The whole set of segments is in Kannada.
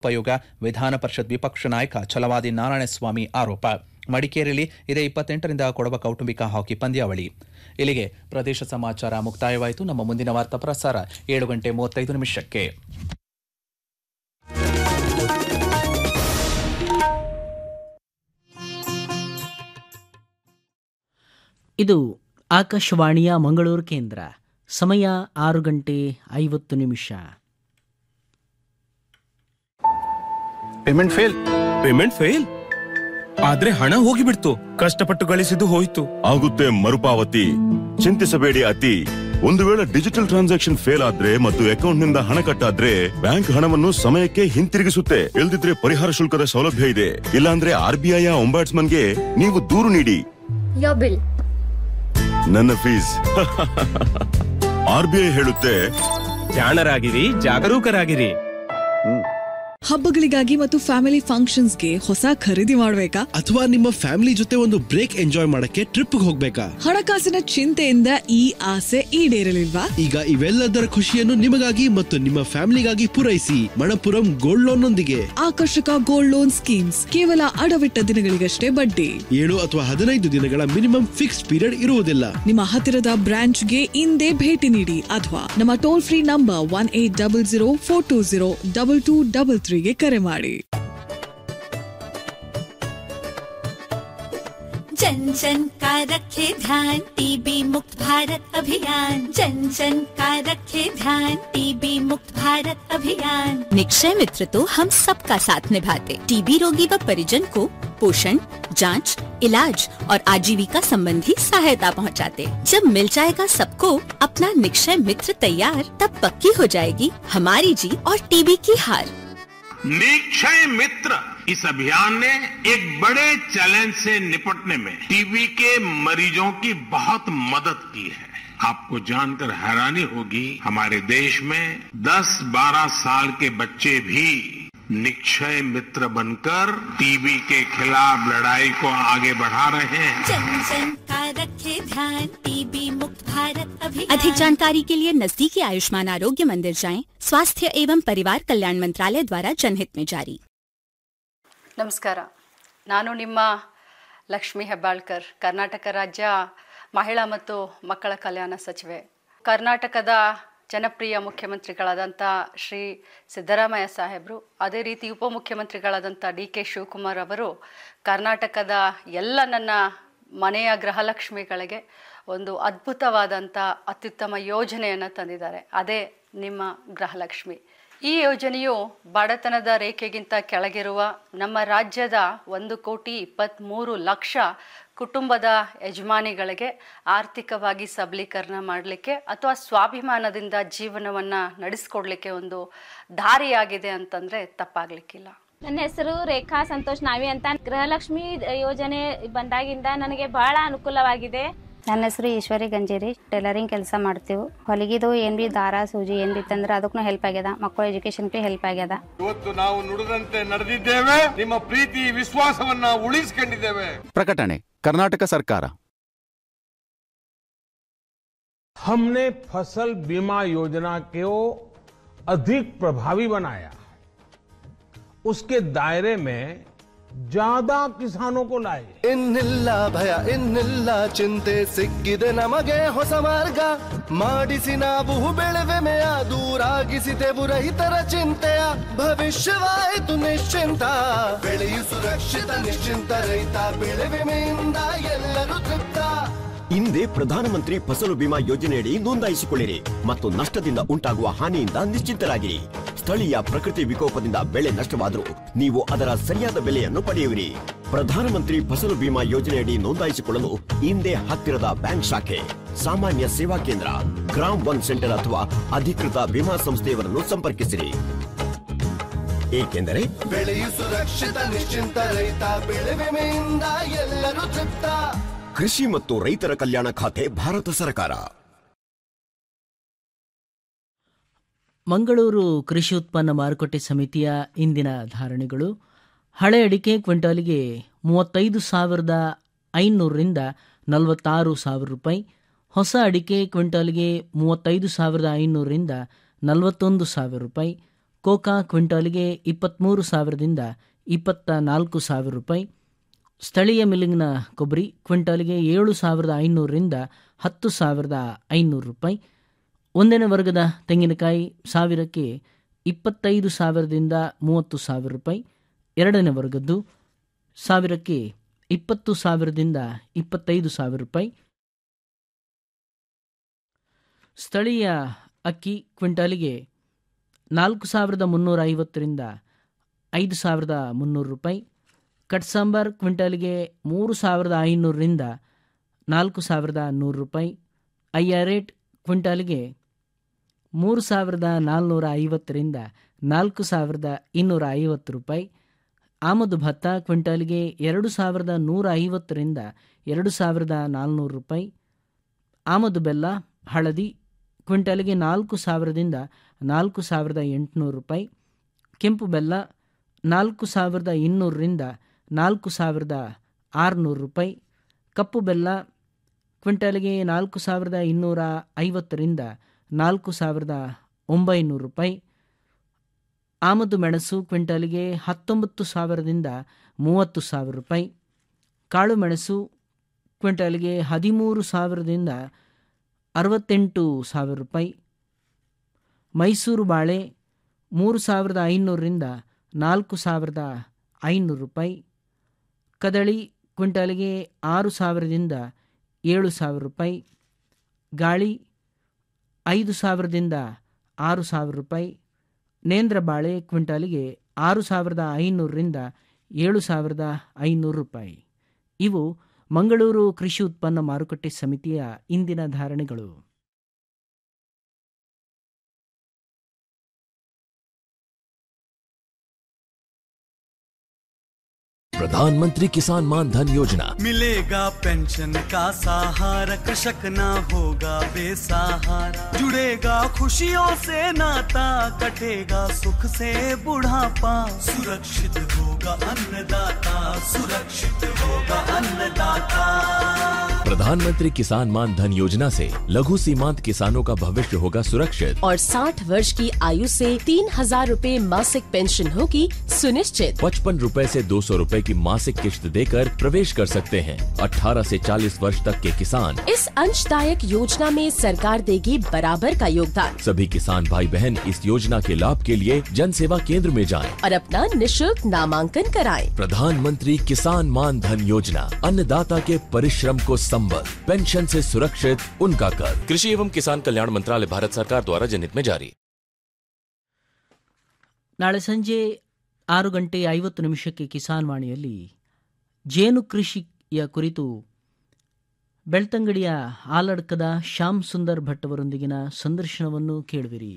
ಉಪಯೋಗ ವಿಧಾನ ಪರಿಷತ್ ವಿಪಕ್ಷ ನಾಯಕ ಛಲವಾದಿ ನಾರಾಯಣಸ್ವಾಮಿ ಆರೋಪ ಮಡಿಕೇರಿಯಲ್ಲಿ ಇದೇ ಇಪ್ಪತ್ತೆಂಟರಿಂದ ಕೊಡವ ಕೌಟುಂಬಿಕ ಹಾಕಿ ಪಂದ್ಯಾವಳಿ ಇಲ್ಲಿಗೆ ಪ್ರದೇಶ ಸಮಾಚಾರ ಮುಕ್ತಾಯವಾಯಿತು ನಮ್ಮ ಮುಂದಿನ ವಾರ್ತಾ ಪ್ರಸಾರ ಏಳು ಗಂಟೆ ಮೂವತ್ತೈದು ನಿಮಿಷಕ್ಕೆ ಇದು ಆಕಾಶವಾಣಿಯ ಮಂಗಳೂರು ಕೇಂದ್ರ ಸಮಯ ಆರು ಗಂಟೆ ಐವತ್ತು ನಿಮಿಷ ಪೇಮೆಂಟ್ ಫೇಲ್ ಪೇಮೆಂಟ್ ಫೇಲ್ ಆದ್ರೆ ಹಣ ಹೋಗಿಬಿಡ್ತು ಕಷ್ಟಪಟ್ಟು ಗಳಿಸಿದ್ದು ಹೋಯ್ತು ಆಗುತ್ತೆ ಮರುಪಾವತಿ ಚಿಂತಿಸಬೇಡಿ ಅತಿ ಒಂದು ವೇಳೆ ಡಿಜಿಟಲ್ ಟ್ರಾನ್ಸಾಕ್ಷನ್ ಫೇಲ್ ಆದ್ರೆ ಮತ್ತು ಅಕೌಂಟ್ನಿಂದ ಹಣ ಕಟ್ಟಾದ್ರೆ ಬ್ಯಾಂಕ್ ಹಣವನ್ನು ಸಮಯಕ್ಕೆ ಹಿಂತಿರುಗಿಸುತ್ತೆ ಇಲ್ದಿದ್ರೆ ಪರಿಹಾರ ಶುಲ್ಕದ ಸೌಲಭ್ಯ ಇದೆ ಇಲ್ಲಾಂದ್ರೆ ಆರ್ಬಿಐ ಗೆ ನೀವು ದೂರು ನೀಡಿ Your bill. ನನ್ನ ಫೀಸ್ ಆರ್ಬಿಐ ಹೇಳುತ್ತೆ ಜಾಣರಾಗಿರಿ ಜಾಗರೂಕರಾಗಿರಿ ಹಬ್ಬಗಳಿಗಾಗಿ ಮತ್ತು ಫ್ಯಾಮಿಲಿ ಫಂಕ್ಷನ್ಸ್ಗೆ ಹೊಸ ಖರೀದಿ ಮಾಡ್ಬೇಕಾ ಅಥವಾ ನಿಮ್ಮ ಫ್ಯಾಮಿಲಿ ಜೊತೆ ಒಂದು ಬ್ರೇಕ್ ಎಂಜಾಯ್ ಮಾಡಕ್ಕೆ ಟ್ರಿಪ್ ಹೋಗ್ಬೇಕಾ ಹಣಕಾಸಿನ ಚಿಂತೆಯಿಂದ ಈ ಆಸೆ ಈಡೇರಲಿಲ್ವಾ ಈಗ ಇವೆಲ್ಲದರ ಖುಷಿಯನ್ನು ನಿಮಗಾಗಿ ಮತ್ತು ನಿಮ್ಮ ಫ್ಯಾಮಿಲಿಗಾಗಿ ಪೂರೈಸಿ ಮಣಪುರಂ ಗೋಲ್ಡ್ ಲೋನ್ ನೊಂದಿಗೆ ಆಕರ್ಷಕ ಗೋಲ್ಡ್ ಲೋನ್ ಸ್ಕೀಮ್ಸ್ ಕೇವಲ ಅಡವಿಟ್ಟ ದಿನಗಳಿಗಷ್ಟೇ ಬಡ್ಡಿ ಏಳು ಅಥವಾ ಹದಿನೈದು ದಿನಗಳ ಮಿನಿಮಮ್ ಫಿಕ್ಸ್ ಪೀರಿಯಡ್ ಇರುವುದಿಲ್ಲ ನಿಮ್ಮ ಹತ್ತಿರದ ಬ್ರಾಂಚ್ಗೆ ಇಂದೇ ಭೇಟಿ ನೀಡಿ ಅಥವಾ ನಮ್ಮ toll free number one eight double zero four two zero double two ಡಬಲ್ ತ್ರೀಗೆ ಕರೆ ಮಾಡಿ जन जन का रखे ध्यान टीबी मुक्त भारत अभियान जन जन का रखे ध्यान टीबी मुक्त भारत अभियान निक्षय मित्र तो हम सबका साथ निभाते टीबी रोगी व परिजन को पोषण जांच, इलाज और आजीविका संबंधी सहायता पहुंचाते। जब मिल जाएगा सबको अपना निक्षय मित्र तैयार तब पक्की हो जाएगी हमारी जीत और टीबी की हार निक्षय मित्र इस अभियान ने एक बड़े चैलेंज से निपटने में टीबी के मरीजों की बहुत मदद की है आपको जानकर हैरानी होगी हमारे देश में 10-12 साल के बच्चे भी निक्षय मित्र बनकर टीबी के खिलाफ लड़ाई को आगे बढ़ा रहे हैं जन जन का रखे ध्यान टीबी मुक्त भारत अभियान अधिक जानकारी के लिए नजदीकी आयुष्मान आरोग्य मंदिर जाएं स्वास्थ्य एवं परिवार कल्याण मंत्रालय द्वारा जनहित में जारी ನಮಸ್ಕಾರ ನಾನು ನಿಮ್ಮ ಲಕ್ಷ್ಮಿ ಹೆಬ್ಬಾಳ್ಕರ್ ಕರ್ನಾಟಕ ರಾಜ್ಯ ಮಹಿಳಾ ಮತ್ತು ಮಕ್ಕಳ ಕಲ್ಯಾಣ ಸಚಿವೆ ಕರ್ನಾಟಕದ ಜನಪ್ರಿಯ ಮುಖ್ಯಮಂತ್ರಿಗಳಾದಂಥ ಶ್ರೀ ಸಿದ್ದರಾಮಯ್ಯ ಸಾಹೇಬರು ಅದೇ ರೀತಿ ಉಪಮುಖ್ಯಮಂತ್ರಿಗಳಾದಂಥ ಡಿ ಕೆ ಶಿವಕುಮಾರ್ ಅವರು ಕರ್ನಾಟಕದ ಎಲ್ಲ ನನ್ನ ಮನೆಯ ಗೃಹಲಕ್ಷ್ಮಿಗಳಿಗೆ ಒಂದು ಅದ್ಭುತವಾದಂಥ ಅತ್ಯುತ್ತಮ ಯೋಜನೆಯನ್ನು ತಂದಿದ್ದಾರೆ ಅದೇ ನಿಮ್ಮ ಗೃಹಲಕ್ಷ್ಮಿ ಈ ಯೋಜನೆಯು ಬಡತನದ ರೇಖೆಗಿಂತ ಕೆಳಗಿರುವ ನಮ್ಮ ರಾಜ್ಯದ ಒಂದು ಕೋಟಿ ಇಪ್ಪತ್ತ್ಮೂರು ಲಕ್ಷ ಕುಟುಂಬದ ಯಜಮಾನಿಗಳಿಗೆ ಆರ್ಥಿಕವಾಗಿ ಸಬಲೀಕರಣ ಮಾಡಲಿಕ್ಕೆ ಅಥವಾ ಸ್ವಾಭಿಮಾನದಿಂದ ಜೀವನವನ್ನು ನಡೆಸ್ಕೊಡ್ಲಿಕ್ಕೆ ಒಂದು ದಾರಿಯಾಗಿದೆ ಅಂತಂದರೆ ತಪ್ಪಾಗಲಿಕ್ಕಿಲ್ಲ ನನ್ನ ಹೆಸರು ರೇಖಾ ಸಂತೋಷ್ ನಾವಿ ಅಂತ ಗೃಹಲಕ್ಷ್ಮಿ ಯೋಜನೆ ಬಂದಾಗಿಂದ ನನಗೆ ಬಹಳ ಅನುಕೂಲವಾಗಿದೆ ನನ್ನ ಹೆಸರು ಈಶ್ವರಿ ಗಂಜೇರಿ ಟೈಲರಿಂಗ್ ಕೆಲಸ ಮಾಡ್ತೀವಿ ಹೊಲಿಗಿದು ಏನ್ ಬಿ ದಾರ ಸೂಜಿ ಏನ್ ಬಿ ತಂದ್ರೆ ಅದಕ್ಕೂ ಹೆಲ್ಪ್ ಆಗ್ಯದ ಮಕ್ಕಳ ಎಜುಕೇಶನ್ ಬಿ ಹೆಲ್ಪ್ ಆಗ್ಯದ ಇವತ್ತು ನಾವು ನುಡಿದಂತೆ ನಡೆದಿದ್ದೇವೆ ನಿಮ್ಮ ಪ್ರೀತಿ ವಿಶ್ವಾಸವನ್ನ ಉಳಿಸಿಕೊಂಡಿದ್ದೇವೆ ಪ್ರಕಟಣೆ ಕರ್ನಾಟಕ ಸರ್ಕಾರ हमने फसल बीमा योजना को अधिक प्रभावी बनाया उसके दायरे में ज्यादा किसानों को लाए ಇನ್ನಿಲ್ಲ ಭಯ ಇನ್ನಿಲ್ಲ ಚಿಂತೆ ಸಿಕ್ಕಿದೆ ನಮಗೆ ಹೊಸ ಮಾರ್ಗ ಮಾಡಿಸಿ ನಾವು ಬೆಳೆವೆಮೆಯ ದೂರಾಗಿಸಿದೆವು ರೈತರ ಚಿಂತೆಯ ಭವಿಷ್ಯವಾಯಿತು ನಿಶ್ಚಿಂತ ಬೆಳೆಯು ಸುರಕ್ಷಿತ ನಿಶ್ಚಿಂತ ರೈತ ಬೆಳೆ ವಿಮೆಯಿಂದ ಎಲ್ಲರೂ ತೃಪ್ತ ಹಿಂದೆ ಪ್ರಧಾನಮಂತ್ರಿ ಫಸಲು ಬಿಮಾ ಯೋಜನೆಯಡಿ ನೋಂದಾಯಿಸಿಕೊಳ್ಳಿರಿ ಮತ್ತು ನಷ್ಟದಿಂದ ಉಂಟಾಗುವ ಹಾನಿಯಿಂದ ನಿಶ್ಚಿಂತರಾಗಿರಿ ಸ್ಥಳೀಯ ಪ್ರಕೃತಿ ವಿಕೋಪದಿಂದ ಬೆಳೆ ನಷ್ಟವಾದರೂ ನೀವು ಅದರ ಸರಿಯಾದ ಬೆಲೆಯನ್ನು ಪಡೆಯುವಿರಿ ಪ್ರಧಾನಮಂತ್ರಿ ಫಸಲು ಬಿಮಾ ಯೋಜನೆಯಡಿ ನೋಂದಾಯಿಸಿಕೊಳ್ಳಲು ಹಿಂದೆ ಹತ್ತಿರದ ಬ್ಯಾಂಕ್ ಶಾಖೆ ಸಾಮಾನ್ಯ ಸೇವಾ ಕೇಂದ್ರ ಗ್ರಾಮ್ ಒನ್ ಸೆಂಟರ್ ಅಥವಾ ಅಧಿಕೃತ ವಿಮಾ ಸಂಸ್ಥೆಯವರನ್ನು ಸಂಪರ್ಕಿಸಿರಿ ಏಕೆಂದರೆ ಬೆಳೆಯು ಸುರಕ್ಷಿತ ನಿಶ್ಚಿಂತ ರೈತ ಬೆಳೆ ವಿಮೆಯಿಂದ ಎಲ್ಲರೂ ತೃಪ್ತ ಕೃಷಿ ಮತ್ತು ರೈತರ ಕಲ್ಯಾಣ ಖಾತೆ ಭಾರತ ಸರ್ಕಾರ ಮಂಗಳೂರು ಕೃಷಿ ಉತ್ಪನ್ನ ಮಾರುಕಟ್ಟೆ ಸಮಿತಿಯ ಇಂದಿನ ಧಾರಣೆಗಳು ಹಳೆ ಅಡಿಕೆ ಕ್ವಿಂಟಾಲಿಗೆ ಮೂವತ್ತೈದು ಸಾವಿರದ ಐನೂರರಿಂದ ನಲವತ್ತಾರು ಸಾವಿರ ರೂಪಾಯಿ ಹೊಸ ಅಡಿಕೆ ಕ್ವಿಂಟಾಲ್ಗೆ ಮೂವತ್ತೈದು ಸಾವಿರದ ಐನೂರರಿಂದ ನಲವತ್ತೊಂದು ಸಾವಿರ ರೂಪಾಯಿ ಕೋಕಾ ಕ್ವಿಂಟಾಲಿಗೆ ಇಪ್ಪತ್ತ್ಮೂರು ಸಾವಿರದಿಂದ ಇಪ್ಪತ್ತ ನಾಲ್ಕು ಸಾವಿರ ರೂಪಾಯಿ ಸ್ಥಳೀಯ ಮಿಲ್ಲಿಂಗ್ನ ಕೊಬ್ಬರಿ ಕ್ವಿಂಟಾಲಿಗೆ ಏಳು ಸಾವಿರದ ಐನೂರರಿಂದ ಹತ್ತು ಸಾವಿರದ ಐನೂರು ರೂಪಾಯಿ ಒಂದನೇ ವರ್ಗದ ತೆಂಗಿನಕಾಯಿ ಸಾವಿರಕ್ಕೆ ಇಪ್ಪತ್ತೈದು ಸಾವಿರದಿಂದ ಮೂವತ್ತು ಸಾವಿರ ರೂಪಾಯಿ ಎರಡನೇ ವರ್ಗದ್ದು ಸಾವಿರಕ್ಕೆ ಇಪ್ಪತ್ತು ಸಾವಿರದಿಂದ ಇಪ್ಪತ್ತೈದು ಸಾವಿರ ರೂಪಾಯಿ ಸ್ಥಳೀಯ ಅಕ್ಕಿ ಕ್ವಿಂಟಾಲಿಗೆ ನಾಲ್ಕು ಸಾವಿರದ ಮುನ್ನೂರ ಐವತ್ತರಿಂದ ಐದು ಸಾವಿರದ ಮುನ್ನೂರು ರೂಪಾಯಿ ಕಟ್ ಸಾಂಬಾರ್ ಕ್ವಿಂಟಾಲಿಗೆ ಮೂರು ಸಾವಿರದ ಐನೂರರಿಂದ ನಾಲ್ಕು ಸಾವಿರದ ನೂರು ರೂಪಾಯಿ ಅಯ್ಯ ರೇಟ್ ಕ್ವಿಂಟಾಲಿಗೆ ಮೂರು ಸಾವಿರದ ನಾಲ್ನೂರ ಐವತ್ತರಿಂದ ನಾಲ್ಕು ಸಾವಿರದ ಇನ್ನೂರ ಐವತ್ತು ರೂಪಾಯಿ ಆಮದು ಭತ್ತ ಕ್ವಿಂಟಾಲಿಗೆ ಎರಡು ಸಾವಿರದ ನೂರ ಐವತ್ತರಿಂದ ಎರಡು ಸಾವಿರದ ನಾಲ್ನೂರು ರೂಪಾಯಿ ಆಮದು ಬೆಲ್ಲ ಹಳದಿ ಕ್ವಿಂಟಾಲಿಗೆ ನಾಲ್ಕು ಸಾವಿರದಿಂದ ನಾಲ್ಕು ಸಾವಿರದ ಎಂಟುನೂರು ರೂಪಾಯಿ ಕೆಂಪು ಬೆಲ್ಲ ನಾಲ್ಕು ಸಾವಿರದ ಇನ್ನೂರರಿಂದ ನಾಲ್ಕು ಸಾವಿರದ ಆರುನೂರು ರೂಪಾಯಿ ಕಪ್ಪು ಬೆಲ್ಲ ಕ್ವಿಂಟಾಲಿಗೆ ನಾಲ್ಕು ಸಾವಿರದ ಇನ್ನೂರ ಐವತ್ತರಿಂದ ನಾಲ್ಕು ಸಾವಿರದ ಒಂಬೈನೂರು ರೂಪಾಯಿ ಆಮದು ಮೆಣಸು ಕ್ವಿಂಟಾಲಿಗೆ ಹತ್ತೊಂಬತ್ತು ಸಾವಿರದಿಂದ ಮೂವತ್ತು ಸಾವಿರ ರೂಪಾಯಿ ಕಾಳು ಮೆಣಸು ಕ್ವಿಂಟಾಲಿಗೆ ಹದಿಮೂರು ಸಾವಿರದಿಂದ ಅರವತ್ತೆಂಟು ಸಾವಿರ ರೂಪಾಯಿ ಮೈಸೂರು ಬಾಳೆ ಮೂರು ಸಾವಿರದ ಐನೂರರಿಂದ ನಾಲ್ಕು ಸಾವಿರದ ಐನೂರು ರೂಪಾಯಿ ಕದಳಿ ಕ್ವಿಂಟಾಲಿಗೆ ಆರು ಸಾವಿರದಿಂದ ಏಳು ಸಾವಿರ ರೂಪಾಯಿ ಗಾಳಿ ಐದು ಸಾವಿರದಿಂದ ಆರು ಸಾವಿರ ರೂಪಾಯಿ ನೇಂದ್ರ ಬಾಳೆ ಕ್ವಿಂಟಾಲಿಗೆ ಆರು ಸಾವಿರದ ಐನೂರರಿಂದ ಏಳು ಸಾವಿರದ ಐನೂರು ರೂಪಾಯಿ ಇವು ಮಂಗಳೂರು ಕೃಷಿ ಉತ್ಪನ್ನ ಮಾರುಕಟ್ಟೆ ಸಮಿತಿಯ ಇಂದಿನ ಧಾರಣೆಗಳು प्रधानमंत्री किसान मान धन योजना मिलेगा पेंशन का सहारा कृषक ना होगा बेसहारा जुड़ेगा खुशियों से नाता कटेगा सुख से बुढ़ापा सुरक्षित होगा अन्नदाता सुरक्षित होगा अन्नदाता प्रधानमंत्री किसान मान धन योजना से लघु सीमांत किसानों का भविष्य होगा सुरक्षित और 60 वर्ष की आयु से तीन हजार रूपए मासिक पेंशन होगी सुनिश्चित पचपन रूपए से दो सौ रूपए की मासिक किश्त देकर प्रवेश कर सकते हैं 18 से 40 वर्ष तक के किसान इस अंशदायक योजना में सरकार देगी बराबर का योगदान सभी किसान भाई बहन इस योजना के लाभ के लिए जन सेवा केंद्र में जाएं। और अपना निशुल्क नामांकन कराएं। प्रधानमंत्री किसान मान धन योजना अन्नदाता के परिश्रम को संबल पेंशन से सुरक्षित उनका कर कृषि एवं किसान कल्याण मंत्रालय भारत सरकार द्वारा जनहित में जारी ನಾಳೆ ಸಂಜೆ ಆರು ಗಂಟೆ ಐವತ್ತು ನಿಮಿಷಕ್ಕೆ ಕಿಸಾನ್ ವಾಣಿಯಲ್ಲಿ ಜೇನು ಕೃಷಿಯ ಕುರಿತು ಬೆಳ್ತಂಗಡಿಯ ಆಲಡ್ಕದ ಶ್ಯಾಮ್ ಸುಂದರ್ ಭಟ್ ಅವರೊಂದಿಗಿನ ಸಂದರ್ಶನವನ್ನು ಕೇಳುವಿರಿ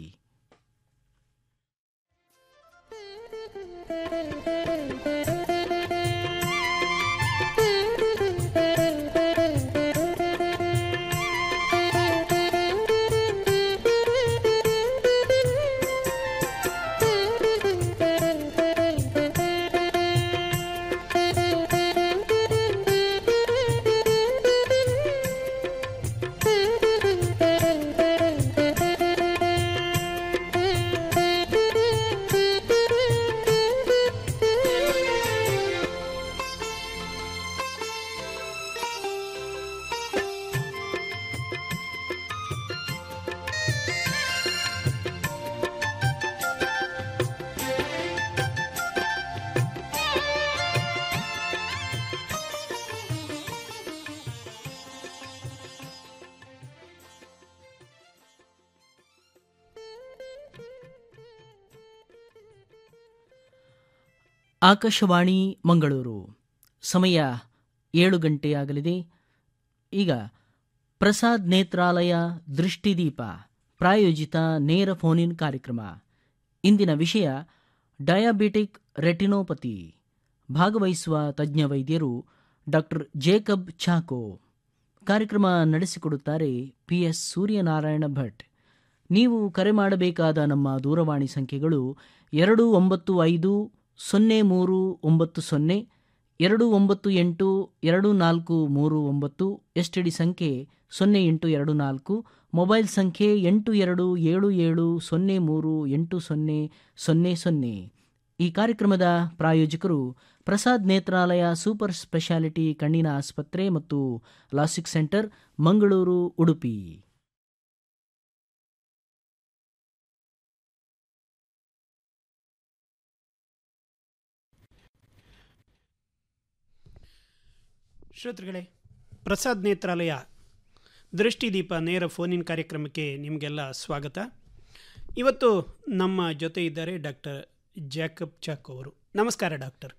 ಆಕಾಶವಾಣಿ ಮಂಗಳೂರು ಸಮಯ ಏಳು ಗಂಟೆಯಾಗಲಿದೆ ಈಗ ಪ್ರಸಾದ್ ನೇತ್ರಾಲಯ ದೃಷ್ಟಿದೀಪ ಪ್ರಾಯೋಜಿತ ನೇರ ಫೋನಿನ್ ಕಾರ್ಯಕ್ರಮ ಇಂದಿನ ವಿಷಯ ಡಯಾಬಿಟಿಕ್ ರೆಟಿನೋಪತಿ ಭಾಗವಹಿಸುವ ತಜ್ಞ ವೈದ್ಯರು ಡಾಕ್ಟರ್ ಜೇಕಬ್ ಚಾಕೋ ಕಾರ್ಯಕ್ರಮ ನಡೆಸಿಕೊಡುತ್ತಾರೆ ಪಿ ಎಸ್ ಸೂರ್ಯನಾರಾಯಣ ಭಟ್ ನೀವು ಕರೆ ಮಾಡಬೇಕಾದ ನಮ್ಮ ದೂರವಾಣಿ ಸಂಖ್ಯೆಗಳು ಎರಡು ಒಂಬತ್ತು ಐದು ಸೊನ್ನೆ ಮೂರು ಒಂಬತ್ತು ಸೊನ್ನೆ ಎರಡು ಒಂಬತ್ತು ಎಂಟು ಎರಡು ನಾಲ್ಕು ಮೂರು ಒಂಬತ್ತು ಎಸ್ ಟಿ ಡಿ ಸಂಖ್ಯೆ ಸೊನ್ನೆ ಎಂಟು ಎರಡು ನಾಲ್ಕು ಮೊಬೈಲ್ ಸಂಖ್ಯೆ ಎಂಟು ಎರಡು ಏಳು ಏಳು ಸೊನ್ನೆ ಮೂರು ಎಂಟು ಸೊನ್ನೆ ಸೊನ್ನೆ ಸೊನ್ನೆ ಈ ಕಾರ್ಯಕ್ರಮದ ಪ್ರಾಯೋಜಕರು ಪ್ರಸಾದ್ ನೇತ್ರಾಲಯ ಸೂಪರ್ ಸ್ಪೆಷಾಲಿಟಿ ಕಣ್ಣಿನ ಆಸ್ಪತ್ರೆ ಮತ್ತು ಲಾಸಿಕ್ ಸೆಂಟರ್ ಮಂಗಳೂರು ಉಡುಪಿ ಶ್ರೋತೃಗಳೇ ಪ್ರಸಾದ್ ನೇತ್ರಾಲಯ ದೃಷ್ಟಿದೀಪ ನೇರ ಫೋನಿನ್ ಕಾರ್ಯಕ್ರಮಕ್ಕೆ ನಿಮಗೆಲ್ಲ ಸ್ವಾಗತ ಇವತ್ತು ನಮ್ಮ ಜೊತೆ ಇದ್ದಾರೆ ಡಾಕ್ಟರ್ ಜಾಕಬ್ ಚಾಕ್ ಅವರು ನಮಸ್ಕಾರ ಡಾಕ್ಟರ್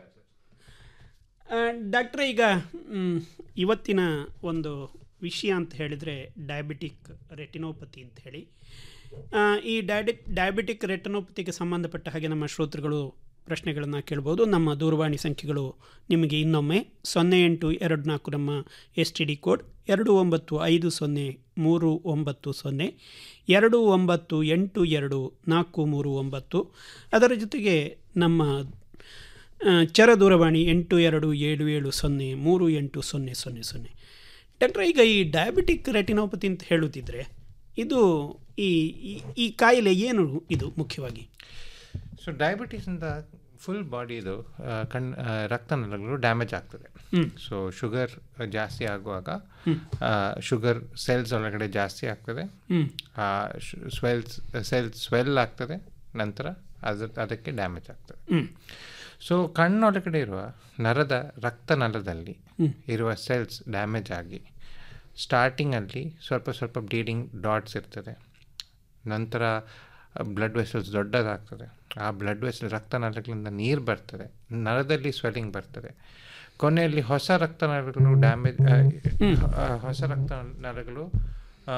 ಡಾಕ್ಟ್ರೆ ಈಗ ಮ್, ಇವತ್ತಿನ ಒಂದು ವಿಷಯ ಅಂತ ಹೇಳಿದರೆ ಡಯಾಬಿಟಿಕ್ ರೆಟಿನೋಪತಿ ಅಂತ ಹೇಳಿ ಆ, ಈ ಡಯಾಡಿ ಡಯಾಬಿಟಿಕ್ ರೆಟಿನೋಪತಿಗೆ ಸಂಬಂಧಪಟ್ಟ ಹಾಗೆ ನಮ್ಮ ಶ್ರೋತೃಗಳು ಪ್ರಶ್ನೆಗಳನ್ನು ಕೇಳ್ಬೋದು ನಮ್ಮ ದೂರವಾಣಿ ಸಂಖ್ಯೆಗಳು ನಿಮಗೆ ಇನ್ನೊಮ್ಮೆ ಸೊನ್ನೆ ಎಂಟು ಎರಡು ನಾಲ್ಕು ನಮ್ಮ ಎಸ್ ಟಿ ಡಿ ಕೋಡ್ ಎರಡು ಒಂಬತ್ತು ಐದು ಸೊನ್ನೆ ಮೂರು ಒಂಬತ್ತು ಸೊನ್ನೆ ಎರಡು ಒಂಬತ್ತು ಎಂಟು ಎರಡು ನಾಲ್ಕು ಮೂರು ಒಂಬತ್ತು ಅದರ ಜೊತೆಗೆ ನಮ್ಮ ಆ, ಚರ ದೂರವಾಣಿ ಎಂಟು ಎರಡು ಏಳು ಏಳು ಸೊನ್ನೆ ಮೂರು ಎಂಟು ಸೊನ್ನೆ ಸೊನ್ನೆ ಸೊನ್ನೆ ಡಾಕ್ಟ್ರೆ ಈಗ ಈ ಡಯಾಬಿಟಿಕ್ ರೆಟಿನೋಪತಿ ಅಂತ ಹೇಳುತ್ತಿದ್ರೆ ಇದು ಈ ಈ- ಈ ಕಾಯಿಲೆ ಏನು ಇದು ಮುಖ್ಯವಾಗಿ ಸೊ ಡಯಾಬಿಟೀಸಿಂದ ಫುಲ್ ಬಾಡಿದು ಕಣ್ ಆ, ರಕ್ತನಾಳಗಳು ಡ್ಯಾಮೇಜ್ ಆಗ್ತದೆ ಹ್ಮ್. ಸೊ ಶುಗರ್ ಜಾಸ್ತಿ ಆಗುವಾಗ ಹ್ಮ್. ಶುಗರ್ ಸೆಲ್ಸ್ ಒಳಗಡೆ ಜಾಸ್ತಿ ಆಗ್ತದೆ ಹ್ಮ್. ಸ್ವೆಲ್ಸ್ ಸೆಲ್ಸ್ ಸ್ವೆಲ್ ಆಗ್ತದೆ ನಂತರ ಅದು ಅದಕ್ಕೆ ಡ್ಯಾಮೇಜ್ ಆಗ್ತದೆ ಹ್ಮ್. ಸೊ ಕಣ್ಣೊಳಗಡೆ ಇರುವ ನರದ ರಕ್ತನಾಳದಲ್ಲಿ ಹ್ಮ್. ಇರುವ ಸೆಲ್ಸ್ ಡ್ಯಾಮೇಜ್ ಆಗಿ ಸ್ಟಾರ್ಟಿಂಗಲ್ಲಿ ಸ್ವಲ್ಪ ಸ್ವಲ್ಪ ಬ್ಲೀಡಿಂಗ್ ಡಾಟ್ಸ್ ಇರ್ತದೆ ನಂತರ ಬ್ಲಡ್ ವೆಸಲ್ಸ್ ದೊಡ್ಡದಾಗ್ತದೆ ಆ ಬ್ಲಡ್ ವೆಸಲ್ ರಕ್ತನಾಳಗಳಿಂದ ನೀರು ಬರ್ತದೆ ನರದಲ್ಲಿ ಸ್ವೆಲ್ಲಿಂಗ್ ಬರ್ತದೆ ಕೊನೆಯಲ್ಲಿ ಹೊಸ ರಕ್ತನಾಳಗಳು ಡ್ಯಾಮೇಜ್ ಹೊಸ ರಕ್ತನಾಳಗಳು ಆ,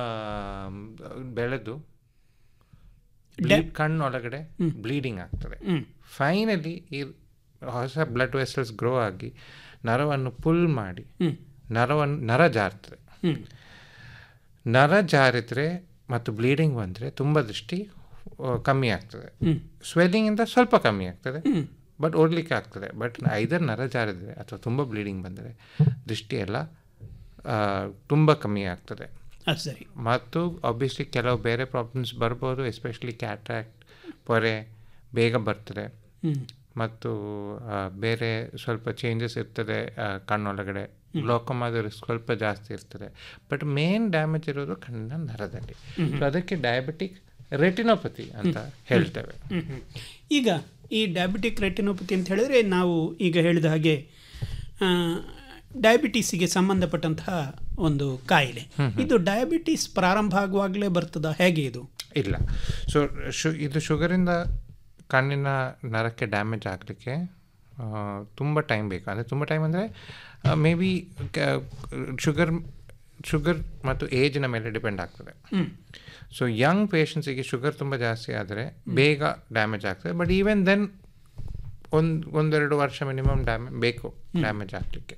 ಬೆಳೆದು ಬ್ಲೀಡ್ ಕಣ್ಣೊಳಗಡೆ ಹ್ಮ್. ಬ್ಲೀಡಿಂಗ್ ಆಗ್ತದೆ ಹ್ಮ್. ಫೈನಲಿ ಈ ಹೊಸ ಬ್ಲಡ್ ವೆಸಲ್ಸ್ ಗ್ರೋ ಆಗಿ ನರವನ್ನು ಪುಲ್ ಮಾಡಿ ಹ್ಮ್. ನರವನ್ನು ನರ ಜಾರ್ತದೆ ಹ್ಮ್. ನರ ಜಾರಿದ್ರೆ ಮತ್ತು ಬ್ಲೀಡಿಂಗ್ ಬಂದರೆ ತುಂಬ ದೃಷ್ಟಿ ಆ, ಕಮ್ಮಿ ಆಗ್ತದೆ ಹ್ಮ್. ಸ್ವೆಲ್ಲಿಂಗಿಂದ ಸ್ವಲ್ಪ ಕಮ್ಮಿ ಆಗ್ತದೆ ಹ್ಮ್. ಬಟ್ ಓಡಲಿಕ್ಕೆ ಆಗ್ತದೆ ಬಟ್ ಐದರ್ ನರ ಜಾರಿದ್ರೆ ಅಥವಾ ತುಂಬ ಬ್ಲೀಡಿಂಗ್ ಬಂದರೆ ದೃಷ್ಟಿ ಎಲ್ಲ ಆ, ತುಂಬ ಕಮ್ಮಿ ಆಗ್ತದೆ ಅದು ಸರಿ ಮತ್ತು ಆಬ್ವಿಯಸ್ಲಿ ಕೆಲವು ಬೇರೆ ಪ್ರಾಬ್ಲಮ್ಸ್ ಬರ್ಬೋದು ಎಸ್ಪೆಷಲಿ ಕ್ಯಾಟ್ರಾಕ್ಟ್ ಪೊರೆ ಬೇಗ ಬರ್ತದೆ ಹ್ಮ್. ಮತ್ತು ಆ, ಬೇರೆ ಸ್ವಲ್ಪ ಚೇಂಜಸ್ ಇರ್ತದೆ ಆ, ಕಣ್ಣೊಳಗಡೆ ಗ್ಲೋಕೋಮಾದ ರಿಸ್ಕ್ ಸ್ವಲ್ಪ ಜಾಸ್ತಿ ಇರ್ತದೆ ಬಟ್ ಮೇನ್ ಡ್ಯಾಮೇಜ್ ಇರೋದು ಕಣ್ಣಿನ ನರದಲ್ಲಿ ಹ್ಮ್. ಸೊ ಅದಕ್ಕೆ ಡಯಾಬಿಟಿಕ್ ರೆಟಿನೋಪತಿ ಅಂತ ಹೇಳ್ತೇವೆ ಹ್ಮ್, ಹ್ಮ್. ಈಗ ಈ ಡಯಾಬಿಟಿಕ್ ರೆಟಿನೋಪತಿ ಅಂತ ಹೇಳಿದ್ರೆ ನಾವು ಈಗ ಹೇಳಿದ ಹಾಗೆ ಆ, ಡಯಾಬಿಟೀಸಿಗೆ ಸಂಬಂಧಪಟ್ಟಂತಹ ಒಂದು ಕಾಯಿಲೆ ಹ್ಮ್, ಹ್ಮ್. ಇದು ಡಯಾಬಿಟಿಸ್ ಪ್ರಾರಂಭ ಆಗುವಾಗಲೇ ಬರ್ತದ ಹೇಗೆ ಇದು ಇಲ್ಲ ಸೊ ಶು ಇದು ಶುಗರಿಂದ ಕಣ್ಣಿನ ನರಕ್ಕೆ ಡ್ಯಾಮೇಜ್ ಆಗಲಿಕ್ಕೆ ತುಂಬ ಟೈಮ್ ಬೇಕು ಅಂದರೆ ತುಂಬ ಟೈಮ್ ಅಂದರೆ ಮೇ ಬಿ ಶುಗರ್ ಶುಗರ್ ಮತ್ತು ಏಜ್ನ ಮೇಲೆ ಡಿಪೆಂಡ್ ಆಗ್ತದೆ ಹ್ಮ್. ಸೊ ಯಂಗ್ ಪೇಷಂಟ್ಸಿಗೆ ಶುಗರ್ ತುಂಬ ಜಾಸ್ತಿ ಆದರೆ ಬೇಗ ಡ್ಯಾಮೇಜ್ ಆಗ್ತದೆ ಬಟ್ ಈವನ್ ದೆನ್ ಒಂದು ಒಂದೆರಡು ವರ್ಷ ಮಿನಿಮಮ್ ಡ್ಯಾಮೇ ಬೇಕು ಡ್ಯಾಮೇಜ್ ಆಗಲಿಕ್ಕೆ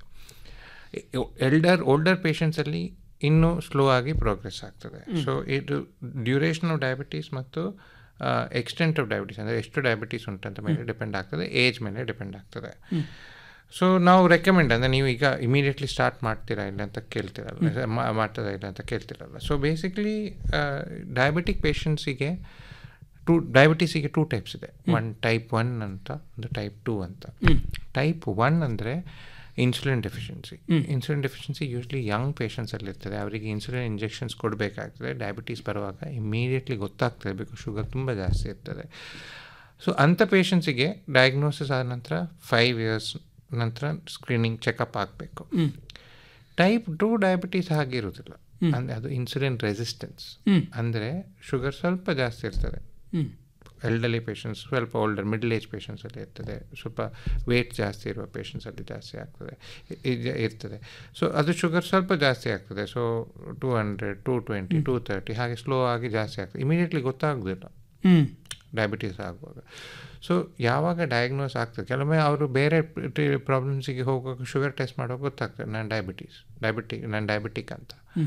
ಎಲ್ಡರ್ ಓಲ್ಡರ್ ಪೇಷಂಟ್ಸಲ್ಲಿ ಇನ್ನೂ ಸ್ಲೋ ಆಗಿ ಪ್ರೋಗ್ರೆಸ್ ಆಗ್ತದೆ ಹ್ಮ್. ಸೊ ಇದು ಡ್ಯೂರೇಷನ್ ಆಫ್ ಡಯಾಬಿಟೀಸ್ ಮತ್ತು ಎಕ್ಸ್ಟೆಂಟ್ ಆಫ್ ಡಯಾಬಿಟೀಸ್ ಅಂದರೆ ಎಷ್ಟು ಡಯಾಬಿಟೀಸ್ ಉಂಟಂತ ಮೇಲೆ ಡಿಪೆಂಡ್ ಆಗ್ತದೆ ಏಜ್ ಮೇಲೆ ಡಿಪೆಂಡ್ ಆಗ್ತದೆ ಹ್ಮ್. ಸೊ ನಾವು ರೆಕಮೆಂಡ್ ಅಂದರೆ ನೀವು ಈಗ ಇಮಿಡಿಯೇಟ್ಲಿ ಸ್ಟಾರ್ಟ್ ಮಾಡ್ತೀರಾ ಇಲ್ಲ ಅಂತ ಕೇಳ್ತಿರಲ್ಲ ಮಾ- ಮಾಡ್ತದಾ ಇಲ್ಲ ಅಂತ ಕೇಳ್ತಿರಲ್ಲ ಸೊ ಬೇಸಿಕ್ಲಿ ಡಯಾಬಿಟಿಕ್ ಪೇಷಂಟ್ಸಿಗೆ ಟೂ ಡಯಾಬಿಟೀಸಿಗೆ ಟೂ ಟೈಪ್ಸ್ ಇದೆ ಹ್ಮ್. ಒನ್ ಟೈಪ್ ಒನ್ ಅಂತ ಒಂದು ಟೈಪ್ ಟೂ ಅಂತ ಹ್ಮ್. ಟೈಪ್ ಒನ್ ಅಂದರೆ insulin deficiency hmm. Insulin deficiency usually young ಪೇಷಂಟ್ಸಲ್ಲಿ ಇರ್ತದೆ ಅವರಿಗೆ ಇನ್ಸುಲಿನ್ ಇಂಜೆಕ್ಷನ್ಸ್ ಕೊಡಬೇಕಾಗ್ತದೆ ಡಯಾಬಿಟೀಸ್ ಬರುವಾಗ ಇಮಿಡಿಯೇಟ್ಲಿ ಗೊತ್ತಾಗ್ತದೆ ಬಿಕಾಸ್ ಶುಗರ್ ತುಂಬ ಜಾಸ್ತಿ ಇರ್ತದೆ ಸೊ ಅಂಥ ಪೇಷಂಟ್ಸಿಗೆ ಡಯಾಗ್ನೋಸಿಸ್ ಆದ ನಂತರ ಫೈವ್ ಇಯರ್ಸ್ ನಂತರ ಸ್ಕ್ರೀನಿಂಗ್ ಚೆಕಪ್ ಆಗಬೇಕು ಹ್ಮ್. ಟೈಪ್ ಟು ಡಯಾಬಿಟೀಸ್ ಹಾಗಿರುವುದಿಲ್ಲ ಹ್ಮ್. ಅಂದರೆ ಅದು ಇನ್ಸುಲಿನ್ ರೆಸಿಸ್ಟೆನ್ಸ್ ಹ್ಮ್. ಅಂದರೆ ಶುಗರ್ ಸ್ವಲ್ಪ ಜಾಸ್ತಿ ಇರ್ತದೆ ಹ್ಮ್. ಎಲ್ಡರ್ಲಿ ಪೇಷಂಟ್ಸ್ ಸ್ವಲ್ಪ ಓಲ್ಡರ್ ಮಿಡ್ಲ್ ಏಜ್ ಪೇಷಂಟ್ಸಲ್ಲಿ ಇರ್ತದೆ ಸ್ವಲ್ಪ ವೇಟ್ ಜಾಸ್ತಿ ಇರುವ ಪೇಷಂಟ್ಸಲ್ಲಿ ಜಾಸ್ತಿ ಆಗ್ತದೆ ಇ- ಇ- ಇರ್ತದೆ ಸೊ ಅದು ಶುಗರ್ ಸ್ವಲ್ಪ ಜಾಸ್ತಿ ಆಗ್ತದೆ so two hundred two twenty two thirty ಹಾಗೆ ಸ್ಲೋ ಆಗಿ ಜಾಸ್ತಿ ಆಗ್ತದೆ ಇಮಿಡಿಯೇಟ್ಲಿ ಗೊತ್ತಾಗೋದಿಲ್ಲ ಹ್ಮ್. ಡಯಾಬಿಟೀಸ್ ಆಗುವಾಗ ಸೊ ಯಾವಾಗ ಡಯಾಗ್ನೋಸ್ ಆಗ್ತದೆ ಕೆಲವೊಮ್ಮೆ ಅವರು ಬೇರೆ ಪ್ರಾಬ್ಲಮ್ಸಿಗೆ ಹೋಗುವಾಗ ಶುಗರ್ ಟೆಸ್ಟ್ ಮಾಡುವಾಗ ಗೊತ್ತಾಗ್ತದೆ ನಾನು ಡಯಾಬಿಟೀಸ್ ಡಯಾಬಿಟಿಕ್ ನಾನು ಡಯಾಬಿಟಿಕ್ ಅಂತ ಹ್ಮ್.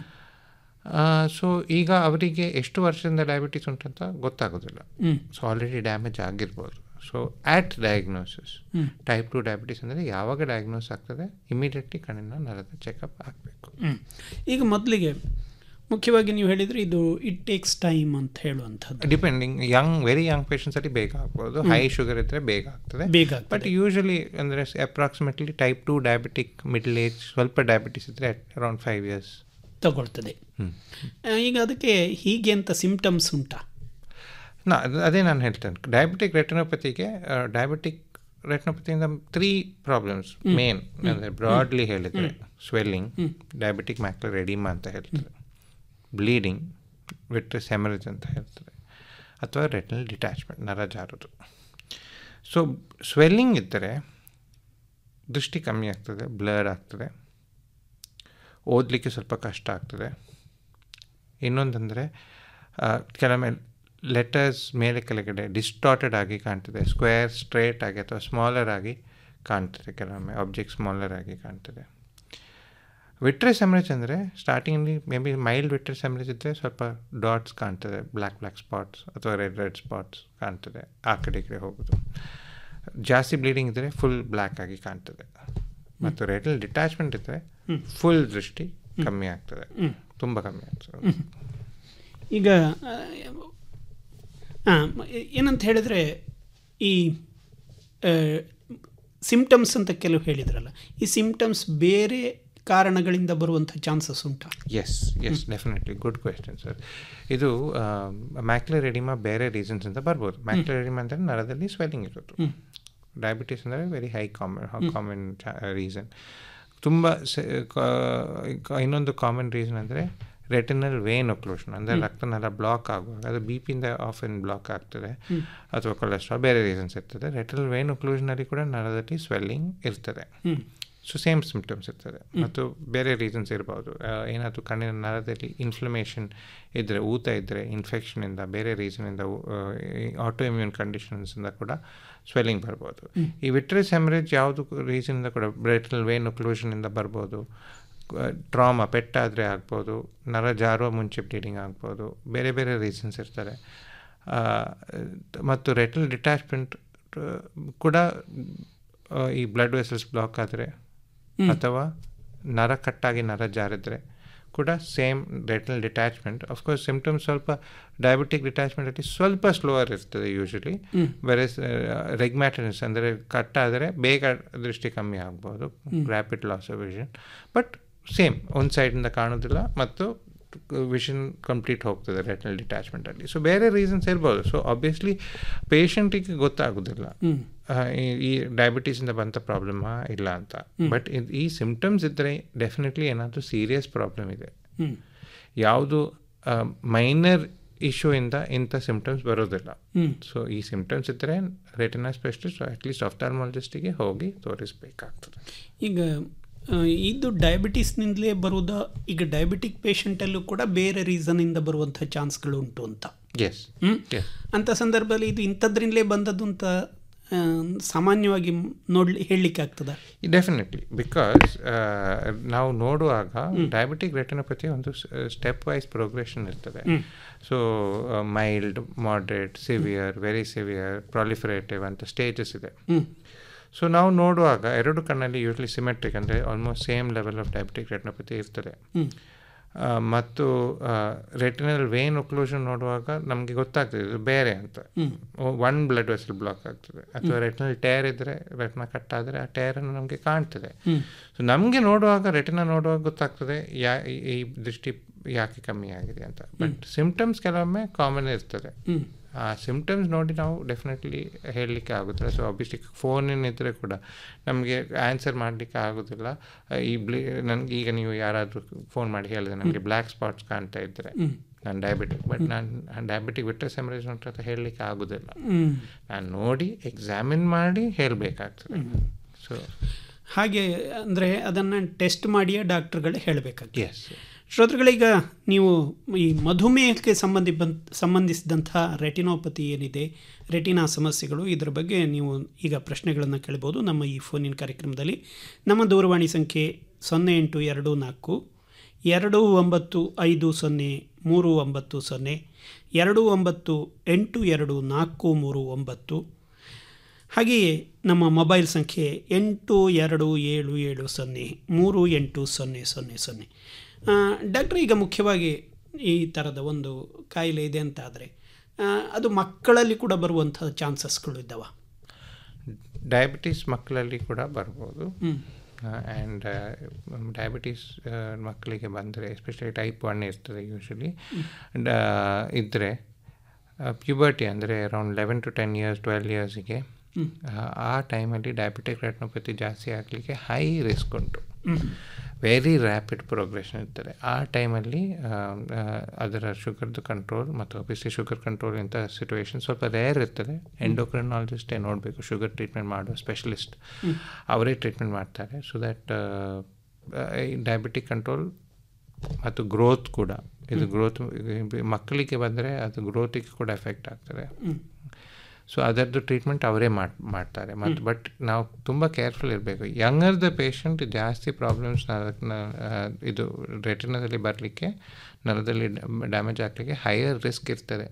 ಸೊ ಈಗ ಅವರಿಗೆ ಎಷ್ಟು ವರ್ಷದಿಂದ ಡಯಾಬಿಟೀಸ್ ಉಂಟಂತ ಗೊತ್ತಾಗೋದಿಲ್ಲ ಹ್ಮ್. ಸೊ ಆಲ್ರೆಡಿ ಡ್ಯಾಮೇಜ್ ಆಗಿರ್ಬೋದು so at diagnosis hmm. Type two diabetes ಅಂದರೆ ಯಾವಾಗ ಡಯಾಗ್ನೋಸ್ ಆಗ್ತದೆ ಇಮಿಡಿಯೇಟ್ಲಿ ಕಣ್ಣಿನ ನರದ ಚೆಕಪ್ ಆಗಬೇಕು ಹ್ಮ್. ಈಗ ಮೊದಲಿಗೆ ಮುಖ್ಯವಾಗಿ ನೀವು ಹೇಳಿದರೆ ಇದು ಇಟ್ ಟೇಕ್ಸ್ ಟೈಮ್ ಅಂತ ಹೇಳುವಂಥದ್ದು depending young very young patients ಅಲ್ಲಿ ಬೇಗ ಆಗ್ಬೋದು ಹ್ಮ್. ಹೈ ಶುಗರ್ ಇದ್ರೆ ಬೇಗ ಆಗ್ತದೆ ಬೇಗ ಆಗ್ತದೆ. ಬಟ್ ಯೂಶಲಿ ಅಂದರೆ approximately type two diabetic middle age ಸ್ವಲ್ಪ ಡಯಾಬಿಟಿಸ್ ಇದ್ರೆ ಅರೌಂಡ್ ಫೈವ್ ಇಯರ್ಸ್ ತಗೊಳ್ತದೆ ಹ್ಮ್. ಆ, ಈಗ ಅದಕ್ಕೆ ಹೀಗೆ ಅಂತ ಸಿಂಪ್ಟಮ್ಸ್ ಉಂಟಾ ನಾ ಅದು- ಅದೇ ನಾನು ಹೇಳ್ತೇನೆ ಡಯಾಬಿಟಿಕ್ ರೆಟಿನೋಪತಿಗೆ ಡಯಾಬಿಟಿಕ್ ರೆಟಿನೋಪತಿಯಿಂದ three problems hmm. Main hmm. ಅಂದರೆ ಬ್ರಾಡ್ಲಿ ಹೇಳಿದರೆ hmm. Swelling hmm. Diabetic macular oedema ಅಂತ ಹೇಳ್ತಾರೆ ಬ್ಲೀಡಿಂಗ್ ವಿಟ್ರಸ್ ಹೆಮರೇಜ್ ಅಂತ ಹೇಳ್ತಾರೆ ಅಥವಾ ರೆಟಿನಲ್ ಡಿಟ್ಯಾಚ್ಮೆಂಟ್ ನರ ಜಾರುದು ಸೊ ಸ್ವೆಲ್ಲಿಂಗ್ ಇದ್ದರೆ ದೃಷ್ಟಿ ಕಮ್ಮಿ ಆಗ್ತದೆ ಬ್ಲರ್ ಆಗ್ತದೆ ಓದಲಿಕ್ಕೆ ಸ್ವಲ್ಪ ಕಷ್ಟ ಆಗ್ತದೆ ಇನ್ನೊಂದಂದರೆ ಕೆಲವೊಮ್ಮೆ ಲೆಟರ್ಸ್ ಮೇಲೆ ಕೆಳಗಡೆ ಡಿಸ್ಟಾರ್ಟೆಡ್ ಆಗಿ ಕಾಣ್ತದೆ ಸ್ಕ್ವೇರ್ ಸ್ಟ್ರೇಟ್ ಆಗಿ ಅಥವಾ ಸ್ಮಾಲರ್ ಆಗಿ ಕಾಣ್ತದೆ ಕೆಲವೊಮ್ಮೆ ಆಬ್ಜೆಕ್ಟ್ ಸ್ಮಾಲರ್ ಆಗಿ ಕಾಣ್ತದೆ ವಿಟ್ರೆಸ್ ಎಮರೇಜ್ ಅಂದರೆ ಸ್ಟಾರ್ಟಿಂಗಲ್ಲಿ may be mild vitreous haemorrhage ಇದ್ದರೆ ಸ್ವಲ್ಪ ಡಾಟ್ಸ್ ಕಾಣ್ತದೆ ಬ್ಲ್ಯಾಕ್ ಬ್ಲ್ಯಾಕ್ ಸ್ಪಾಟ್ಸ್ ಅಥವಾ ರೆಡ್ ರೆಡ್ ಸ್ಪಾಟ್ಸ್ ಕಾಣ್ತದೆ ಆ ಕಡೆ ಈ ಕಡೆ ಹೋಗೋದು ಜಾಸ್ತಿ ಬ್ಲೀಡಿಂಗ್ ಇದ್ದರೆ ಫುಲ್ ಬ್ಲ್ಯಾಕ್ ಆಗಿ ಕಾಣ್ತದೆ ಮತ್ತು ರೆಟಲ್ ಡಿಟ್ಯಾಚ್ಮೆಂಟ್ ಇದ್ದರೆ ಹ್ಮ್. ಫುಲ್ ದೃಷ್ಟಿ ಹ್ಮ್. ಕಮ್ಮಿ ಆಗ್ತದೆ ಹ್ಮ್. ತುಂಬ ಕಮ್ಮಿ ಆಗ್ತದೆ ಹ್ಮ್. ಈಗ ಹಾಂ ಏನಂತ ಹೇಳಿದರೆ ಈ ಸಿಂಪ್ಟಮ್ಸ್ ಅಂತ ಕೆಲವು ಹೇಳಿದ್ರಲ್ಲ ಈ ಸಿಂಪ್ಟಮ್ಸ್ ಬೇರೆ ಕಾರಣಗಳಿಂದ ಬರುವಂಥ ಚಾನ್ಸಸ್ ಉಂಟಾ yes yes definitely good question sir ಇದು ಮ್ಯಾಕ್ಯುಲರ್ ಎಡಿಮಾ ಬೇರೆ ರೀಸನ್ಸ್ ಅಂತ ಬರ್ಬೋದು ಮ್ಯಾಕ್ಯುಲರ್ ಎಡಿಮಾ ಅಂದರೆ ನರದಲ್ಲಿ ಸ್ವೆಲ್ಲಿಂಗ್ ಇರೋದು ಹ್ಮ್. ಡಯಾಬಿಟಿಸ್ ಅಂದರೆ very high common hmm. Common reason ತುಂಬ ಇನ್ನೊಂದು ಕಾಮನ್ ರೀಸನ್ ಅಂದರೆ ರೆಟಿನಲ್ ವೇನ್ ಒಕ್ಲೂಷನ್ ಅಂದರೆ ಹ್ಮ್. ರಕ್ತನಾಳ ಬ್ಲಾಕ್ ಆಗುವಾಗ ಅದು ಬಿ ಪಿಯಿಂದ ಆಫ್ ಇನ್ ಬ್ಲಾಕ್ ಆಗ್ತದೆ ಹ್ಮ್. ಅಥವಾ ಕೊಲೆಸ್ಟ್ರಾಲ್ ಬೇರೆ ರೀಸನ್ಸ್ ಇರ್ತದೆ ರೆಟಿನಲ್ ವೇನ್ ಒಕ್ಲೂಷನಲ್ಲಿ ಕೂಡ ನರದಲ್ಲಿ ಸ್ವೆಲ್ಲಿಂಗ್ ಇರ್ತದೆ ಹ್ಮ್. ಸೊ ಸೇಮ್ ಸಿಂಪ್ಟಮ್ಸ್ ಇರ್ತದೆ ಮತ್ತು ಬೇರೆ ರೀಸನ್ಸ್ ಇರ್ಬೋದು ಏನಾದರೂ ಕಣ್ಣಿನ ನರದಲ್ಲಿ ಇನ್ಫ್ಲಮೇಷನ್ ಇದ್ದರೆ ಊತ ಇದ್ದರೆ ಇನ್ಫೆಕ್ಷನಿಂದ ಬೇರೆ ರೀಸನಿಂದ ಆಟೋ ಇಮ್ಯೂನ್ ಕಂಡೀಷನ್ಸಿಂದ ಕೂಡ ಸ್ವೆಲ್ಲಿಂಗ್ ಬರ್ಬೋದು ಹ್ಮ್. ಈ ವಿಟ್ರೆಸ್ ಹೆಮರೇಜ್ ಯಾವುದು ರೀಸನಿಂದ ಕೂಡ ಬ್ರೆಟಲ್ ವೇನ್ ಒಕ್ಲೂಷನಿಂದ ಬರ್ಬೋದು ಟ್ರಾಮಾ ಪೆಟ್ಟಾದರೆ ಆಗ್ಬೋದು ನರ ಜಾರುವ ಮುಂಚೆ ಬ್ಲೀಡಿಂಗ್ ಆಗ್ಬೋದು ಬೇರೆ ಬೇರೆ ರೀಸನ್ಸ್ ಇರ್ತಾರೆ ಆ, ಮತ್ತು ರೆಟಲ್ ಡಿಟ್ಯಾಚ್ಮೆಂಟ್ ಕೂಡ ಆ, ಈ ಬ್ಲಡ್ ವೆಸಲ್ಸ್ ಬ್ಲಾಕ್ ಆದರೆ ಹ್ಮ್. ಅಥವಾ ನರ ಕಟ್ಟಾಗಿ ನರ ಜಾರಿದ್ರೆ ಕೂಡ same retinal detachment of course symptoms ಸ್ವಲ್ಪ ಡಯಾಬಿಟಿಕ್ ಡಿಟ್ಯಾಚ್ಮೆಂಟಲ್ಲಿ ಸ್ವಲ್ಪ ಸ್ಲೋವರ್ ಇರ್ತದೆ ಯೂಶಲಿ ಹ್ಮ್. ಬೇರೆ ರೆಗ್ಮ್ಯಾಟನಿಸ್ ಅಂದರೆ ಕಟ್ಟಾದರೆ ಬೇಗ ದೃಷ್ಟಿ ಕಮ್ಮಿ ಆಗ್ಬೋದು ಹ್ಮ್. Rapid loss of vision but same ಒಂದು ಸೈಡಿಂದ ಕಾಣೋದಿಲ್ಲ ಮತ್ತು ವಿಷನ್ ಕಂಪ್ಲೀಟ್ ಹೋಗ್ತದೆ ರೆಟಲ್ ಡಿಟ್ಯಾಚ್ಮೆಂಟಲ್ಲಿ ಸೊ ಬೇರೆ ರೀಸನ್ಸ್ ಇರ್ಬೋದು ಸೊ ಆಬ್ವಿಯಸ್ಲಿ ಪೇಷಂಟಿಗೆ ಗೊತ್ತಾಗೋದಿಲ್ಲ ಹ್ಮ್. ಆ, ಈ- ಈ ಡಯಾಬಿಟೀಸಿಂದ ಬಂತ ಪ್ರಾಬ್ಲಮಾ ಇಲ್ಲ ಅಂತ ಹ್ಮ್. ಬಟ್ ಈ ಸಿಂಪ್ಟಮ್ಸ್ ಇದ್ದರೆ ಡೆಫಿನೆಟ್ಲಿ ಏನಾದರೂ ಸೀರಿಯಸ್ ಪ್ರಾಬ್ಲಮ್ ಇದೆ ಹ್ಮ್. ಯಾವುದು ಮೈನರ್ ಇಶ್ಯೂಯಿಂದ ಇಂಥ ಸಿಂಪ್ಟಮ್ಸ್ ಬರೋದಿಲ್ಲ ಹ್ಮ್. ಸೊ ಈ ಸಿಂಪ್ಟಮ್ಸ್ ಇದ್ದರೆ ರೆಟಿನಾ ಸ್ಪೆಷಲಿಸ್ಟ್ ಅಟ್ಲೀಸ್ಟ್ ಆಫ್ಟಾಲ್ಮಾಲಜಿಸ್ಟಿಗೆ ಹೋಗಿ ತೋರಿಸ್ಬೇಕಾಗ್ತದೆ ಈಗ ಆ, ಇದು ಡಯಾಬಿಟಿಸ್ನಿಂದಲೇ ಬರುವುದ ಈಗ ಡಯಾಬಿಟಿಕ್ ಪೇಷಂಟಲ್ಲೂ ಕೂಡ ಬೇರೆ ರೀಸನಿಂದ ಬರುವಂಥ ಚಾನ್ಸ್ಗಳು ಉಂಟು ಅಂತ ಎಸ್ ಹ್ಮ್? ಎಸ್ ಅಂಥ ಸಂದರ್ಭದಲ್ಲಿ ಇದು ಇಂಥದ್ರಿಂದಲೇ ಬಂದದ್ದು ಅಂತ ಆ, ಸಾಮಾನ್ಯವಾಗಿ ನೋಡ್ಲಿ ಹೇಳಲಿಕ್ಕೆ ಆಗ್ತದ ಡೆಫಿನೆಟ್ಲಿ ಬಿಕಾಸ್ ನಾವು ನೋಡುವಾಗ ಡಯಾಬಿಟಿಕ್ ರೆಟಿನೋಪತಿ ಒಂದು ಸ್ಟೆಪ್ ವೈಸ್ ಪ್ರೋಗ್ರೆಷನ್ ಇರ್ತದೆ ಹ್ಮ್. So mild moderate severe very severe proliferative ಅಂತ ಸ್ಟೇಜಸ್ ಇದೆ ಹ್ಮ್. ಸೊ ನಾವು ನೋಡುವಾಗ ಎರಡು ಕಣ್ಣಲ್ಲಿ ಯೂಶ್ವಲಿ ಸಿಮೆಟ್ರಿಕ್ ಅಂದರೆ almost same level of diabetic retinopathy ಇರ್ತದೆ ಹ್ಮ್. ಆ, ಮತ್ತು ರೆಟಿನಲ್ ವೇನ್ ಒಕ್ಲೂಷನ್ ನೋಡುವಾಗ ನಮಗೆ ಗೊತ್ತಾಗ್ತದೆ ಇದು ಬೇರೆ ಅಂತ ಹ್ಮ್. ಒನ್ ಬ್ಲಡ್ ವೆಸಲ್ ಬ್ಲಾಕ್ ಆಗ್ತದೆ ಅಥವಾ ರೆಟಿನಲ್ ಟೇರ್ ಇದ್ದರೆ ರೆಟಿನ ಕಟ್ ಆದರೆ ಆ ಟೇರನ್ನು ನಮಗೆ ಕಾಣ್ತದೆ ಹ್ಮ್. ಸೊ ನಮಗೆ ನೋಡುವಾಗ ರೆಟಿನ ನೋಡುವಾಗ ಗೊತ್ತಾಗ್ತದೆ ಯಾ ಈ- ಈ ದೃಷ್ಟಿ ಯಾಕೆ ಕಮ್ಮಿ ಆಗಿದೆ ಅಂತ ಬಟ್ ಸಿಂಪ್ಟಮ್ಸ್ ಕೆಲವೊಮ್ಮೆ ಕಾಮನ್ ಇರ್ತದೆ ಹ್ಮ್. ಆ ಸಿಂಪ್ಟಮ್ಸ್ ನೋಡಿ ನಾವು ಡೆಫಿನೆಟ್ಲಿ ಹೇಳಲಿಕ್ಕೆ ಆಗುತ್ತಿಲ್ಲ ಸೊ ಆಬ್ವಿಯಸ್ಲಿ ಫೋನಿನಿದ್ದರೆ ಕೂಡ ನಮಗೆ ಆನ್ಸರ್ ಮಾಡಲಿಕ್ಕೆ ಆಗೋದಿಲ್ಲ ಆ, ಈ ಬ್ಲಿ ನನಗೆ ಈಗ ನೀವು ಯಾರಾದರೂ ಫೋನ್ ಮಾಡಿ ಹೇಳಿದ್ರೆ ನನಗೆ ಬ್ಲ್ಯಾಕ್ ಸ್ಪಾಟ್ಸ್ ಕಾಣ್ತಾ ಇದ್ದರೆ ಹ್ಮ್. ನಾನು ಡಯಾಬಿಟಿಕ್ ಬಟ್ ನಾನು ಡಯಾಬಿಟಿಕ್ ವಿಟ್ರಸ್ ಎಮರೇಜ್ ಉಂಟು ಅಂತ ಹೇಳಲಿಕ್ಕೆ ಆಗೋದಿಲ್ಲ ಹ್ಮ್. ನಾನು ನೋಡಿ ಎಕ್ಸಾಮಿನ್ ಮಾಡಿ ಹೇಳಬೇಕಾಗ್ತದೆ ಸೊ ಹಾಗೆ ಅಂದರೆ ಅದನ್ನು ಟೆಸ್ಟ್ ಮಾಡಿಯೇ ಡಾಕ್ಟರ್ಗಳೇ ಹೇಳಬೇಕಾಗ್ತದೆ ಎಸ್ ಶ್ರೋತೃಗಳೀಗ ನೀವು ಈ ಮಧುಮೇಹಕ್ಕೆ ಸಂಬಂಧಿ ಬಂದ್ ಸಂಬಂಧಿಸಿದಂತಹ ರೆಟಿನೋಪತಿ ಏನಿದೆ ರೆಟಿನಾ ಸಮಸ್ಯೆಗಳು ಇದರ ಬಗ್ಗೆ ನೀವು ಈಗ ಪ್ರಶ್ನೆಗಳನ್ನು ಕೇಳ್ಬೋದು ನಮ್ಮ ಈ ಫೋನಿನ ಕಾರ್ಯಕ್ರಮದಲ್ಲಿ ನಮ್ಮ ದೂರವಾಣಿ ಸಂಖ್ಯೆ ಸೊನ್ನೆ ಎಂಟು ಎರಡು ನಾಲ್ಕು ಎರಡು ಒಂಬತ್ತು ಐದು ಸೊನ್ನೆ ಮೂರು ಒಂಬತ್ತು ಸೊನ್ನೆ ಎರಡು ಒಂಬತ್ತು ಎಂಟು ಎರಡು ನಾಲ್ಕು ಮೂರು ಒಂಬತ್ತು ಹಾಗೆಯೇ ನಮ್ಮ ಮೊಬೈಲ್ ಸಂಖ್ಯೆ ಎಂಟು ಎರಡು ಏಳು ಏಳು ಸೊನ್ನೆ ಮೂರು ಎಂಟು ಸೊನ್ನೆ ಸೊನ್ನೆ ಸೊನ್ನೆ ಡಾಕ್ಟ್ರ್ ಈಗ ಮುಖ್ಯವಾಗಿ ಈ ಥರದ ಒಂದು ಕಾಯಿಲೆ ಇದೆ ಅಂತ ಆದರೆ ಅದು ಮಕ್ಕಳಲ್ಲಿ ಕೂಡ ಬರುವಂಥ ಚಾನ್ಸಸ್ಗಳು ಇದ್ದಾವ ಡಯಾಬಿಟೀಸ್ ಮಕ್ಕಳಲ್ಲಿ ಕೂಡ ಬರ್ಬೋದು ಹ್ಮ್. ಆ್ಯಂಡ್ ಡಯಾಬಿಟೀಸ್ ಮಕ್ಕಳಿಗೆ ಬಂದರೆ ಎಸ್ಪೆಷಲಿ ಟೈಪ್ ಒನ್ ಇರ್ತದೆ ಯೂಶಲಿ ಇದ್ದರೆ ಪ್ಯೂಬರ್ಟಿ ಅಂದರೆ around eleven to ten years twelve ಇಯರ್ಸಿಗೆ ಹ್ಮ್. ಆ ಟೈಮಲ್ಲಿ ಡಯಾಬಿಟಿಕ್ ರೆಟ್ನೋಪತಿ ಜಾಸ್ತಿ ಆಗಲಿಕ್ಕೆ ಹೈ ರಿಸ್ಕ್ ಉಂಟು ಹ್ಮ್. ವೆರಿ ರ್ಯಾಪಿಡ್ ಪ್ರೋಗ್ರೆಷನ್ ಇರ್ತದೆ ಆ ಟೈಮಲ್ಲಿ ಅದರ ಶುಗರ್ದು ಕಂಟ್ರೋಲ್ ಮತ್ತು ಒಬಿಸಿ ಶುಗರ್ ಕಂಟ್ರೋಲ್ ಇಂಥ ಸಿಚುವೇಶನ್ ಸ್ವಲ್ಪ ರೇರ್ ಇರ್ತದೆ ಎಂಡೋಕ್ರಿನಾಲಜಿಸ್ಟೇ ನೋಡಬೇಕು ಶುಗರ್ ಟ್ರೀಟ್ಮೆಂಟ್ ಮಾಡೋ ಸ್ಪೆಷಲಿಸ್ಟ್ ಹ್ಮ್. ಅವರೇ ಟ್ರೀಟ್ಮೆಂಟ್ ಮಾಡ್ತಾರೆ ಸೊ ದ್ಯಾಟ್ ಡಯಾಬಿಟಿಕ್ ಕಂಟ್ರೋಲ್ ಮತ್ತು ಗ್ರೋತ್ ಕೂಡ ಇದು ಗ್ರೋತ್ ಮಕ್ಕಳಿಗೆ ಬಂದರೆ ಅದು ಗ್ರೋತಿಗೆ ಕೂಡ ಎಫೆಕ್ಟ್ ಆಗ್ತದೆ ಹ್ಮ್. ಸೊ ಅದರದ್ದು ಟ್ರೀಟ್ಮೆಂಟ್ ಅವರೇ ಮಾಡ್ ಮಾಡ್ತಾರೆ ಮತ್ತು ಬಟ್ ನಾವು ತುಂಬ ಕೇರ್ಫುಲ್ ಇರಬೇಕು ಯಂಗರ್ ದ ಪೇಷಂಟ್ ಜಾಸ್ತಿ ಪ್ರಾಬ್ಲಮ್ಸ್ ಇದು ರೆಟಿನದಲ್ಲಿ ಬರಲಿಕ್ಕೆ ನರದಲ್ಲಿ ಡ್ಯಾಮೇಜ್ ಆಗಲಿಕ್ಕೆ ಹೈಯರ್ ರಿಸ್ಕ್ ಇರ್ತದೆ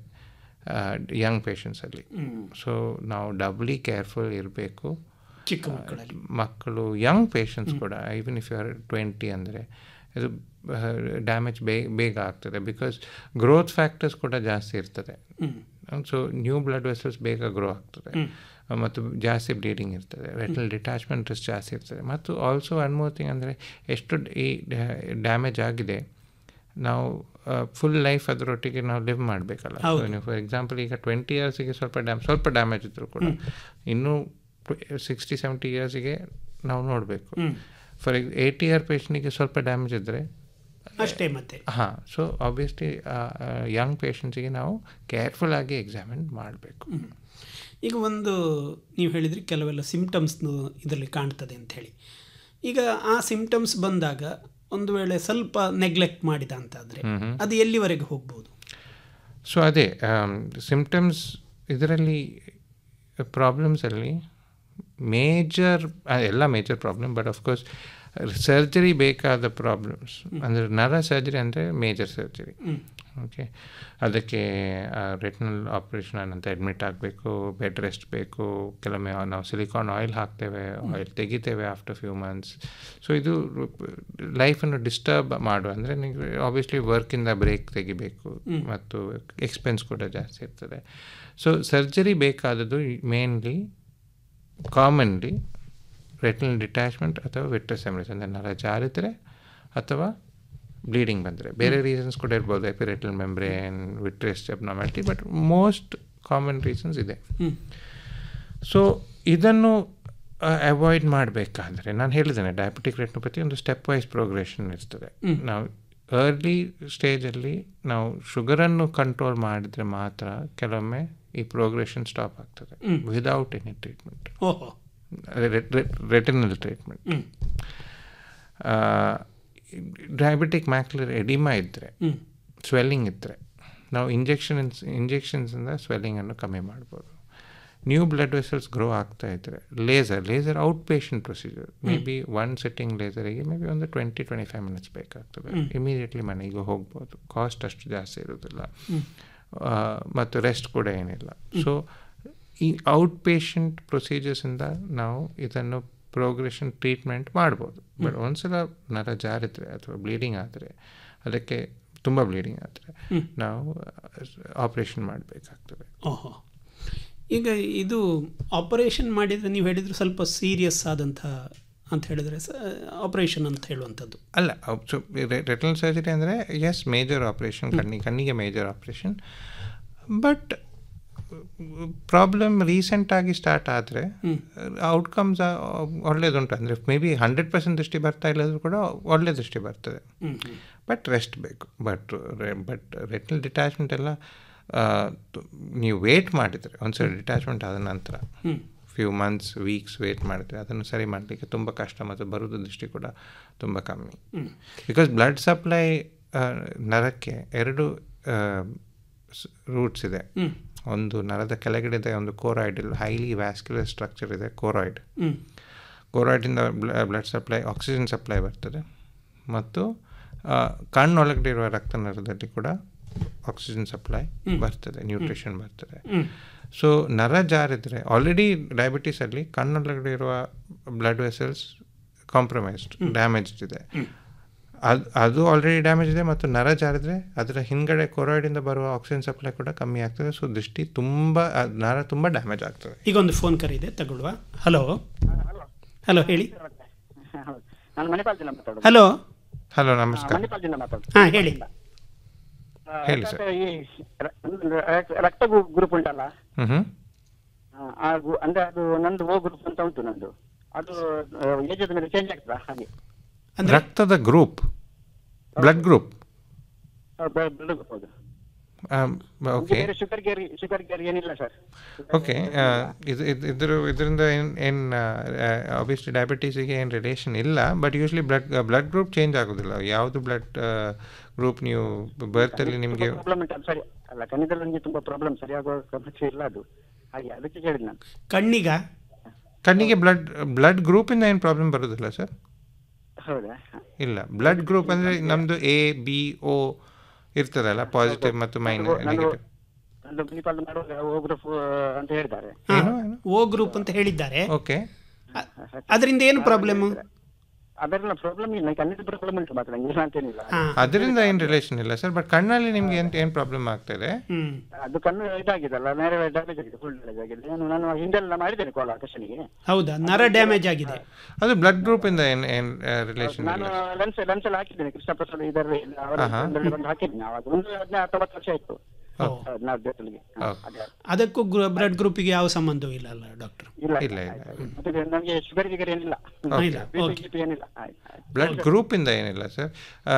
ಯಂಗ್ ಪೇಷಂಟ್ಸಲ್ಲಿ ಹ್ಮ್. ಸೊ ನಾವು ಡಬ್ಲಿ ಕೇರ್ಫುಲ್ ಇರಬೇಕು ಚಿಕ್ಕ ಮಕ್ಕಳಲ್ಲಿ ಮಕ್ಕಳು ಯಂಗ್ ಪೇಷಂಟ್ಸ್ ಕೂಡ even if you are twenty ಅಂದರೆ ಇದು ಡ್ಯಾಮೇಜ್ ಬೇಗ ಬೇಗ ಆಗ್ತದೆ ಬಿಕಾಸ್ ಗ್ರೋತ್ ಫ್ಯಾಕ್ಟರ್ಸ್ ಕೂಡ ಜಾಸ್ತಿ ಇರ್ತದೆ ಹ್ಮ್. ಸೊ ನ್ಯೂ ಬ್ಲಡ್ ವೆಸಲ್ಸ್ ಬೇಗ ಗ್ರೋ ಆಗ್ತದೆ ಹ್ಮ್. ಮತ್ತು ಜಾಸ್ತಿ ಬ್ಲೀಡಿಂಗ್ ಇರ್ತದೆ ರೆಟಲ್ ಡಿಟ್ಯಾಚ್ಮೆಂಟ್ ರಿಸ್ಕ್ ಜಾಸ್ತಿ ಇರ್ತದೆ ಮತ್ತು ಆಲ್ಸೋ ಒನ್ ಮೋರ್ ಥಿಂಗ್ ಅಂದರೆ ಎಷ್ಟು ಈ ಡ್ಯಾಮೇಜ್ ಆಗಿದೆ ನಾವು ಫುಲ್ ಲೈಫ್ ಅದರೊಟ್ಟಿಗೆ ನಾವು ಲಿವ್ ಮಾಡಬೇಕಲ್ಲ ಸೊ ಹೌದು. ನೀವು ಫಾರ್ ಎಕ್ಸಾಂಪಲ್ ಈಗ ಟ್ವೆಂಟಿ ಇಯರ್ಸಿಗೆ ಸ್ವಲ್ಪ ಡ್ಯಾಮ್ ಸ್ವಲ್ಪ ಡ್ಯಾಮೇಜ್ ಇದ್ದರೂ ಕೂಡ ಇನ್ನೂ ಸಿಕ್ಸ್ಟಿ ಸೆವೆಂಟಿ ಇಯರ್ಸಿಗೆ ನಾವು ನೋಡಬೇಕು ಹ್ಮ್. ಫಾರ್ ಏಯ್ಟಿ ಇಯರ್ ಪೇಷಂಟಿಗೆ ಸ್ವಲ್ಪ ಡ್ಯಾಮೇಜ್ ಇದ್ದರೆ ಅಷ್ಟೇ ಮತ್ತೆ ಹಾಂ ಸೊ ಆಬ್ವಿಯಸ್ಲಿ ಯಂಗ್ ಪೇಷಂಟ್ಸಿಗೆ ನಾವು ಕೇರ್ಫುಲ್ ಆಗಿ ಎಕ್ಸಾಮಿನ್ ಮಾಡಬೇಕು ಹ್ಮ್. ಈಗ ಒಂದು ನೀವು ಹೇಳಿದ್ರಿ ಕೆಲವೆಲ್ಲ ಸಿಂಪ್ಟಮ್ಸ್ ಇದರಲ್ಲಿ ಕಾಣ್ತದೆ ಅಂತ ಹೇಳಿ ಈಗ ಆ ಸಿಂಪ್ಟಮ್ಸ್ ಬಂದಾಗ ಒಂದು ವೇಳೆ ಸ್ವಲ್ಪ ನೆಗ್ಲೆಕ್ಟ್ ಮಾಡಿದ ಅಂತಾದರೆ ಹ್ಮ್. ಅದು ಎಲ್ಲಿವರೆಗೆ ಹೋಗ್ಬೋದು ಸೊ ಅದೇ ಸಿಂಪ್ಟಮ್ಸ್ ಇದರಲ್ಲಿ ಪ್ರಾಬ್ಲಮ್ಸಲ್ಲಿ ಮೇಜರ್ ಎಲ್ಲ major problem but of course surgery ಬೇಕಾದ ಪ್ರಾಬ್ಲಮ್ಸ್ ಅಂದರೆ ನರ ಸರ್ಜರಿ ಅಂದರೆ ಮೇಜರ್ ಸರ್ಜರಿ ಹ್ಮ್. ಓಕೆ ಅದಕ್ಕೆ ರೆಟ್ನಲ್ ಆಪ್ರೇಷನ್ ಅಂತ ಅಡ್ಮಿಟ್ ಆಗಬೇಕು ಬೆಡ್ ರೆಸ್ಟ್ ಬೇಕು ಕೆಲವೊಮ್ಮೆ ನಾವು ಸಿಲಿಕಾನ್ ಆಯಿಲ್ ಹಾಕ್ತೇವೆ ಆಯಿಲ್ ತೆಗಿತೇವೆ ಆಫ್ಟರ್ ಫ್ಯೂ ಮಂತ್ಸ್ ಸೊ ಇದು ಲೈಫನ್ನು ಡಿಸ್ಟರ್ಬ್ ಮಾಡು ಅಂದರೆ ನಿಮಗೆ ಆಬ್ವಿಯಸ್ಲಿ ವರ್ಕಿಂದ ಬ್ರೇಕ್ ತೆಗಿಬೇಕು ಹ್ಮ್. ಮತ್ತು ಎಕ್ಸ್ಪೆನ್ಸ್ ಕೂಡ ಜಾಸ್ತಿ ಇರ್ತದೆ ಸೊ ಸರ್ಜರಿ ಬೇಕಾದದ್ದು ಮೇನ್ಲಿ ಕಾಮನ್ಲಿ ರೆಟಿನಲ್ ಡಿಟ್ಯಾಚ್ಮೆಂಟ್ ಅಥವಾ ವಿಟ್ರಸ್ ಎಮ್ರೆಸ್ ಅಂದರೆ ನರ ಜಾರಿದ್ರೆ ಅಥವಾ ಬ್ಲೀಡಿಂಗ್ ಬಂದರೆ ಬೇರೆ ರೀಸನ್ಸ್ ಕೂಡ ಇರ್ಬೋದು epiretinal membrane vitreous abnormality but most common reasons ಇದೆ ಹ್ಮ್. ಸೊ ಇದನ್ನು ಅವಾಯ್ಡ್ ಮಾಡಬೇಕಾದ್ರೆ ನಾನು ಹೇಳಿದ್ದೇನೆ ಡಯಾಬಿಟಿಕ್ ರೆಟ್ನೋಪತಿ ಒಂದು ಸ್ಟೆಪ್ ವೈಸ್ ಪ್ರೋಗ್ರೆಷನ್ ಇರ್ತದೆ ಹ್ಮ್. ನಾವು ಅರ್ಲಿ ಸ್ಟೇಜಲ್ಲಿ ನಾವು ಶುಗರನ್ನು ಕಂಟ್ರೋಲ್ ಮಾಡಿದರೆ ಮಾತ್ರ ಕೆಲವೊಮ್ಮೆ ಈ ಪ್ರೋಗ್ರೆಷನ್ ಸ್ಟಾಪ್ ಆಗ್ತದೆ ಹ್ಮ್. ವಿದೌಟ್ ಎನಿ ಟ್ರೀಟ್ಮೆಂಟ್ ಓಹೋ ರೆಟಿನಲ್ ಟ್ರೀಟ್ಮೆಂಟ್ ಹ್ಮ್. ಡಯಾಬಿಟಿಕ್ ಮ್ಯಾಕ್ಯುಲರ್ ಎಡಿಮಾ ಇದ್ದರೆ ಹ್ಮ್. ಸ್ವೆಲ್ಲಿಂಗ್ ಇದ್ದರೆ ನಾವು ಇಂಜೆಕ್ಷನ್ ಇಂಜೆಕ್ಷನ್ಸಿಂದ ಸ್ವೆಲ್ಲಿಂಗನ್ನು ಕಮ್ಮಿ ಮಾಡ್ಬೋದು ನ್ಯೂ ಬ್ಲಡ್ ವೆಸಲ್ಸ್ ಗ್ರೋ ಆಗ್ತಾ ಇದ್ದರೆ laser laser outpatient procedure maybe one setting ಲೇಸರಿಗೆ ಮೇ ಬಿ ಒಂದು ಟ್ವೆಂಟಿ ಟ್ವೆಂಟಿ ಫೈವ್ ಮಿನಿಟ್ಸ್ ಬೇಕಾಗ್ತದೆ ಹ್ಮ್. ಇಮಿಡಿಯೇಟ್ಲಿ ಮನೆಗೆ ಹೋಗ್ಬೋದು ಕಾಸ್ಟ್ ಅಷ್ಟು ಜಾಸ್ತಿ ಇರೋದಿಲ್ಲ ಹ್ಮ್. ಆ, ಮತ್ತು ರೆಸ್ಟ್ ಕೂಡ ಏನಿಲ್ಲ ಸೊ ಈ ಔಟ್ ಪೇಷಂಟ್ ಪ್ರೊಸೀಜರ್ಸಿಂದ ನಾವು ಇದನ್ನು ಪ್ರೋಗ್ರೆಷನ್ ಟ್ರೀಟ್ಮೆಂಟ್ ಮಾಡ್ಬೋದು ಬಟ್ ಒಂದ್ಸಲ ನರ ಜಾರಿದ್ರೆ ಅಥವಾ ಬ್ಲೀಡಿಂಗ್ ಆದರೆ ಅದಕ್ಕೆ ತುಂಬ ಬ್ಲೀಡಿಂಗ್ ಆದರೆ ಹ್ಮ್. ನಾವು ಆಪ್ರೇಷನ್ ಮಾಡಬೇಕಾಗ್ತದೆ ಓಹೋ ಈಗ ಇದು ಆಪರೇಷನ್ ಮಾಡಿದರೆ ನೀವು ಹೇಳಿದರೆ ಸ್ವಲ್ಪ ಸೀರಿಯಸ್ ಆದಂಥ ಅಂತ ಹೇಳಿದರೆ ಆಪರೇಷನ್ ಅಂತ ಹೇಳುವಂಥದ್ದು ಅಲ್ಲ ಸೊ ರೆಟನಲ್ ಸರ್ಜರಿ ಅಂದರೆ ಎಸ್ ಮೇಜರ್ ಆಪ್ರೇಷನ್ ಕಣ್ಣಿ ಕಣ್ಣಿಗೆ ಮೇಜರ್ ಆಪ್ರೇಷನ್ ಬಟ್ ಪ್ರಾಬ್ಲಮ್ ರೀಸೆಂಟಾಗಿ ಸ್ಟಾರ್ಟ್ ಆದರೆ ಔಟ್ಕಮ್ಸ್ ಒಳ್ಳೇದುಂಟು ಅಂದರೆ ಮೇ ಬಿ ಹಂಡ್ರೆಡ್ ಪರ್ಸೆಂಟ್ ದೃಷ್ಟಿ ಬರ್ತಾ ಇಲ್ಲದ್ರೂ ಕೂಡ ಒಳ್ಳೆ ದೃಷ್ಟಿ ಬರ್ತದೆ ಹ್ಮ್, ಹ್ಮ್. ಬಟ್ ರೆಸ್ಟ್ ಬೇಕು ಬಟ್ ಬಟ್ ರೆಟ್ನಲ್ ಡಿಟ್ಯಾಚ್ಮೆಂಟ್ ಎಲ್ಲ ಆ, ತು- ನೀವು ವೇಟ್ ಮಾಡಿದರೆ ಒಂದ್ಸಲ ಡಿಟ್ಯಾಚ್ಮೆಂಟ್ ಆದ ನಂತರ ಹ್ಮ್. ಫ್ಯೂ ಮಂತ್ಸ್ ವೀಕ್ಸ್ ವೇಟ್ ಮಾಡಿದ್ರೆ ಅದನ್ನು ಸರಿ ಮಾಡಲಿಕ್ಕೆ ತುಂಬ ಕಷ್ಟ ಮತ್ತು ಬರೋದು ದೃಷ್ಟಿ ಕೂಡ ತುಂಬ ಕಮ್ಮಿ ಹ್ಮ್. ಬಿಕಾಸ್ ಬ್ಲಡ್ ಸಪ್ಲೈ ನರಕ್ಕೆ ಎರಡು ರೂಟ್ಸ್ ಇದೆ ಹ್ಮ್. ಒಂದು ನರದ ಕೆಳಗಡೆ ಇದೆ ಒಂದು ಕೋರಾಯ್ಡ್ ಹೈಲಿ ವ್ಯಾಸ್ಕ್ಯುಲರ್ ಸ್ಟ್ರಕ್ಚರ್ ಇದೆ ಕೋರಾಯ್ಡ್ ಹ್ಮ್. ಕೋರಾಯ್ಡಿಂದ ಬ್ಲಡ್ ಸಪ್ಲೈ ಆಕ್ಸಿಜನ್ ಸಪ್ಲೈ ಬರ್ತದೆ ಮತ್ತು ಆ, ಕಣ್ಣೊಳಗಡೆ ಇರುವ ರಕ್ತನಾಳದಲ್ಲಿ ಕೂಡ ಆಕ್ಸಿಜನ್ ಸಪ್ಲೈ ಹ್ಮ್. ಬರ್ತದೆ ನ್ಯೂಟ್ರಿಷನ್ ಬರ್ತದೆ ಹ್ಮ್. ಸೊ ನರ ಜಾರಿದ್ರೆ ಆಲ್ರೆಡಿ ಡಯಾಬಿಟೀಸಲ್ಲಿ ಕಣ್ಣೊಳಗಡೆ ಇರುವ ಬ್ಲಡ್ ವೆಸಲ್ಸ್ ಕಾಂಪ್ರಮೈಸ್ಡ್ ಡ್ಯಾಮೇಜ್ಡ್ ಇದೆ ಅದು ಅದು ಆಲ್ರೆಡಿ ಡ್ಯಾಮೇಜ್ ಇದೆ ಮತ್ತು ನರ ಜಾರಿದ್ರೆ ಅದರ ಹಿಂದ್ಗಡೆ ಕೊರಾಯ್ಡಿಂದ ಬರುವ ಆಕ್ಸಿಜನ್ ಸಪ್ಲೈ ಕೂಡ ಕಮ್ಮಿ ಆಗ್ತದೆ ಸೊ ದೃಷ್ಟಿ ತುಂಬ ಅದ್ ನರ ತುಂಬ ಡ್ಯಾಮೇಜ್ ಆಗ್ತದೆ ಈಗ ಒಂದು ಫೋನ್ ಕರೆ ಇದೆ ತಗೊಳ್ಳುವ ಹಲೋ ಹಲೋ ಹೇಳಿ ನಾನು ಮಣಿಪಾಲದಿಂದ ಮಾತಾಡೋದು ಹಲೋ ಹಲೋ ಆ, ನಮಸ್ಕಾರ ಮಣಿಪಾಲದಿಂದ ಮಾತಾಡೋದು ಹಾ ಹೇಳಿ ಆ, ಹೇಳಿ ಯಾಕಂದ್ರೆ ಈ ರ- ರ- ರಕ್ತ ಗ್ರೂ- ಗ್ರೂಪ್ ಉಂಟಲ್ಲ ಹ್ಞೂ ಹ್ಞೂ ಆ, ಆ ಗ್ರೂ- ಅಂದ್ರೆ ಅದು ನಂದು ಓ ಗ್ರೂಪ್ ಅಂತ ಉಂಟು ನಂದು ಅದು ಏಜ್ ಮೇಲೆ ಚೇಂಜ್ ಆಗ್ತದಾ ಹಾಗೆ ರಕ್ತದ group blood group blood group ಹೌದು ಓಕೆ ಬೇರೆ ಶುಗರ್ ಗೇರ್ ಶುಗರ್ ಗೇರ್ ಏನಿಲ್ಲ ಸರ್ ಓಕೆ ಇದು ಇದು ಇದ್ರ ಇದರಿಂದ ಏನು ಏನು ಆಬ್ವಿಯಸ್ಲಿ ಡಯಾಬಿಟೀಸಿಗೆ ಏನು ರಿಲೇಷನ್ ಇಲ್ಲ but usually blood blood group change ಆಗೋದಿಲ್ಲ ಯಾವುದು ಬ್ಲಡ್ ಗ್ರೂಪ್ ನೀವು ಬರ್ತಲ್ಲಿ ನಿಮಗೆ ಪ್ರಾಬ್ಲಮ್ ಉಂಟು ಅದು ಸರಿ ಅಲ್ಲ ಕಣ್ಣಿದಲ್ಲಿ ನನಗೆ ತುಂಬಾ ಪ್ರಾಬ್ಲಮ್ ಸರಿಯಾಗುವ ಸಮಸ್ಯೆ ಇಲ್ಲ ಅದು ಹಾಗೆ ಅದಕ್ಕೆ ಕೇಳಿದ್ ನಾನು ಕಣ್ಣಿಗ ಕಣ್ಣಿಗೆ ಬ್ಲಡ್ ಬ್ಲಡ್ ಗ್ರೂಪಿಂದ ಏನು ಪ್ರಾಬ್ಲಮ್ ಬರೋದಿಲ್ಲ ಸರ್ ಹೌದಾ ಇಲ್ಲ ಬ್ಲಡ್ ಗ್ರೂಪ್ ಅಂದರೆ ನಮ್ಮದು ಎ ಬಿ ಓ ಇರ್ತದಲ್ಲ ಪಾಸಿಟಿವ್ ಮತ್ತು ಮೈನ್ ನಂದು- ನಂದು- ನೆಗೆಟಿವ್ ನಂದು ಮಣಿಪಾಲ ಮಾಡುವಾಗ ಓ ಗ್ರೂಪ್ ಅಂತ ಹೇಳಿದ್ದಾರೆ ಓ ಗ್ರೂಪ್ ಅಂತ ಹೇಳಿದ್ದಾರೆ ಓಕೆ ಅದರಿಂದ ಏನು ಪ್ರಾಬ್ಲಮ್ ಅದೆಲ್ಲ ಪ್ರಾಬ್ಲಮ್ ಇಲ್ಲ ಕಣ್ಣಿನ ಪ್ರಾಬ್ಲಮ್ ಉಂಟು ಮಾತ್ರ ಇಲ್ಲ ಅಂತೇನಿಲ್ಲ ಅದರಿಂದ ಏನು ರಿಲೇಷನ್ ಇಲ್ಲ ಸರ್ ಬಟ್ ಕಣ್ಣಲ್ಲಿ ನಿಮ್ಗೆ ಏನು ಏನು ಪ್ರಾಬ್ಲಮ್ ಆಗ್ತದೆ ಅದು ಕಣ್ಣು ಇದಾಗಿದಲ್ಲ ನೇರ ಡ್ಯಾಮೇಜ್ ಆಗಿದೆ ಫುಲ್ ಡ್ಯಾಮೇಜ್ ಆಗಿದೆ ನಾನು ನಾನು ಹಿಂದೆಲ್ಲ ಮಾಡಿದ್ದೇನೆ ಕೋಲ ಆಕರ್ಷಣಿಗೆ ಹೌದಾ ನರ ಡ್ಯಾಮೇಜ್ ಆಗಿದೆ ಅದು ಬ್ಲಡ್ ಗ್ರೂಪಿಂದ ಏನು ಏನು ರಿಲೇಷನ್ ನಾನು ಇಲ್ಲ ಲೆನ್ಸ್ ಲೆನ್ಸ್ ಎಲ್ಲ ಹಾಕಿದ್ದೇನೆ ಕೃಷ್ಣ ಪ್ರಸಾದ್ ಇದರಲ್ಲಿ ಅವರ ಆಹಾ. ಇದರಲ್ಲಿ ಬಂದು ಹಾಕಿದ್ದೀನಿ ಅವಾಗ ಒಂದು ಹದಿನೈದು ಹತ್ತೊಂಬತ್ತು ವರ್ಷ ಆಯ್ತು ಹದಿನಾರು ಡೇಟಲ್ಗೆ ಅದಕ್ಕೂ ಬ್ಲಡ್ ಗ್ರೂಪಿಗೆ ಯಾವ ಸಂಬಂಧವೂ ಇಲ್ಲ ಅಲ್ಲ ಡಾಕ್ಟರ್ ಇಲ್ಲ ಇಲ್ಲ ಮತ್ತೆ ನನಗೆ ಶುಗರ್ ಗಿಗರ್ ಏನಿಲ್ಲ Okay. ಇಲ್ಲ, BP, okay. GP ಏನಿಲ್ಲ ಆಯ್ತು, ಆಯ್ತು. ಬ್ಲಡ್ ಗ್ರೂಪಿಂದ ಏನಿಲ್ಲ ಸರ್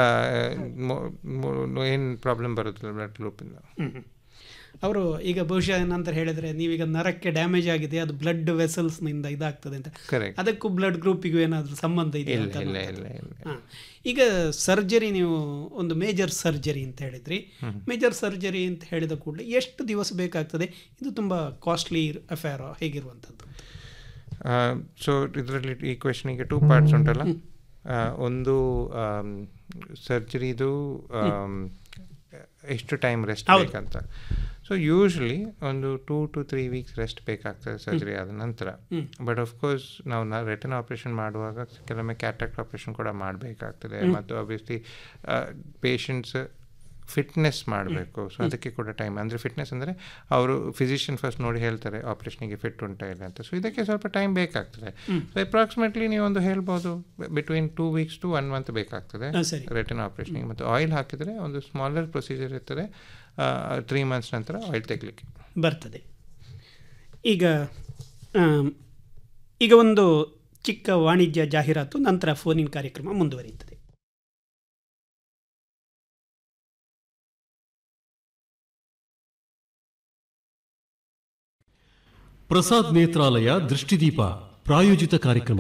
ಏನು ಪ್ರಾಬ್ಲಮ್ ಬರುತ್ತಿಲ್ಲ ಬ್ಲಡ್ ಗ್ರೂಪಿಂದ ಅವರು ಈಗ ಬಹುಶಃ ನಂತರ ಹೇಳಿದ್ರೆ ನೀವೀಗ ನರಕ್ಕೆ ಡ್ಯಾಮೇಜ್ ಆಗಿದೆ ಅದು ಬ್ಲಡ್ ವೆಸಲ್ಸ್ನಿಂದ ಇದಾಗ್ತದೆ ಅಂತ Correct. ಅದಕ್ಕೂ ಬ್ಲಡ್ ಗ್ರೂಪಿಗೂ ಏನಾದರೂ ಸಂಬಂಧ ಇದೆ ಇಲ್ಲ, ಅಂತ ಇಲ್ಲ, ನೋಡ್ತಾರೆ. ಇಲ್ಲ, ಇಲ್ಲ. ಹಾ. ಈಗ ಸರ್ಜರಿ ನೀವು ಒಂದು ಮೇಜರ್ ಸರ್ಜರಿ ಅಂತ ಹೇಳಿದ್ರಿ ಹ್ಮ್. ಮೇಜರ್ ಸರ್ಜರಿ ಅಂತ ಹೇಳಿದ ಕೂಡಲೇ ಎಷ್ಟು ದಿವಸ ಬೇಕಾಗ್ತದೆ ಇದು ತುಂಬ ಕಾಸ್ಟ್ಲಿ ಅಫೇರ್ ಹೇಗಿರುವಂಥದ್ದು ಸೊ ಇದರಲ್ಲಿ ಈ ಕ್ವೆಶನಿಗೆ ಟೂ ಪಾರ್ಟ್ಸ್ ಉಂಟಲ್ಲ ಆ, ಒಂದು ಸರ್ಜರಿದು ಎಷ್ಟು ಟೈಮ್ ರೆಸ್ಟ್ ಹೌದು. ಬೇಕಂತ ಸೊ ಯೂಶ್ವಲಿ ಒಂದು two to three weeks rest ಬೇಕಾಗ್ತದೆ ಸರ್ಜರಿ ಆದ ನಂತರ ಹ್ಮ್. ಬಟ್ ಕೋರ್ಸ್ ನಾವು ನಾ ರೆಟನ್ ಆಪ್ರೇಷನ್ ಮಾಡುವಾಗ ಕೆಲವೊಮ್ಮೆ ಕ್ಯಾಟ್ರಾಕ್ಟ್ ಆಪ್ರೇಷನ್ ಕೂಡ ಮಾಡಬೇಕಾಗ್ತದೆ ಹ್ಮ್. ಮತ್ತು ಆಬ್ವಿಯಸ್ಲಿ ಪೇಷಂಟ್ಸ್ ಫಿಟ್ನೆಸ್ ಮಾಡಬೇಕು ಸೊ ಹ್ಮ್. ಅದಕ್ಕೆ ಕೂಡ ಟೈಮ್ ಅಂದರೆ ಫಿಟ್ನೆಸ್ ಅಂದರೆ ಅವರು ಫಿಸಿಷಿಯನ್ ಫಸ್ಟ್ ನೋಡಿ ಹೇಳ್ತಾರೆ ಆಪ್ರೇಷನಿಗೆ ಫಿಟ್ ಉಂಟಾ ಇಲ್ಲ ಅಂತ ಸೊ ಇದಕ್ಕೆ ಸ್ವಲ್ಪ ಟೈಮ್ ಬೇಕಾಗ್ತದೆ ಹ್ಮ್. ಸೊ ಅಪ್ರಾಕ್ಸಿಮೇಟ್ಲಿ ನೀವು ಒಂದು ಹೇಳ್ಬೋದು between two weeks to one month ಬೇಕಾಗ್ತದೆ ಹಾ, ಸರಿ. ರೆಟಿನ್ ಆಪ್ರೇಷನಿಗೆ ಮತ್ತು ಆಯಿಲ್ ಹಾಕಿದರೆ ಒಂದು ಸ್ಮಾಲರ್ ಪ್ರೊಸೀಜರ್ ಇರ್ತದೆ ತ್ರೀ ಮಂತ್ಸ್ ನಂತರ ಆಯಿಲ್ ತೆಗಲಿಕ್ಕೆ ಬರ್ತದೆ ಈಗ ಆಮ್, ಈಗ ಒಂದು ಚಿಕ್ಕ ವಾಣಿಜ್ಯ ಜಾಹೀರಾತು ನಂತರ ಫೋನಿನ ಕಾರ್ಯಕ್ರಮ ಮುಂದುವರಿಯುತ್ತದೆ ಪ್ರಸಾದ್ ನೇತ್ರಾಲಯ ದೃಷ್ಟಿದೀಪ ಪ್ರಾಯೋಜಿತ ಕಾರ್ಯಕ್ರಮ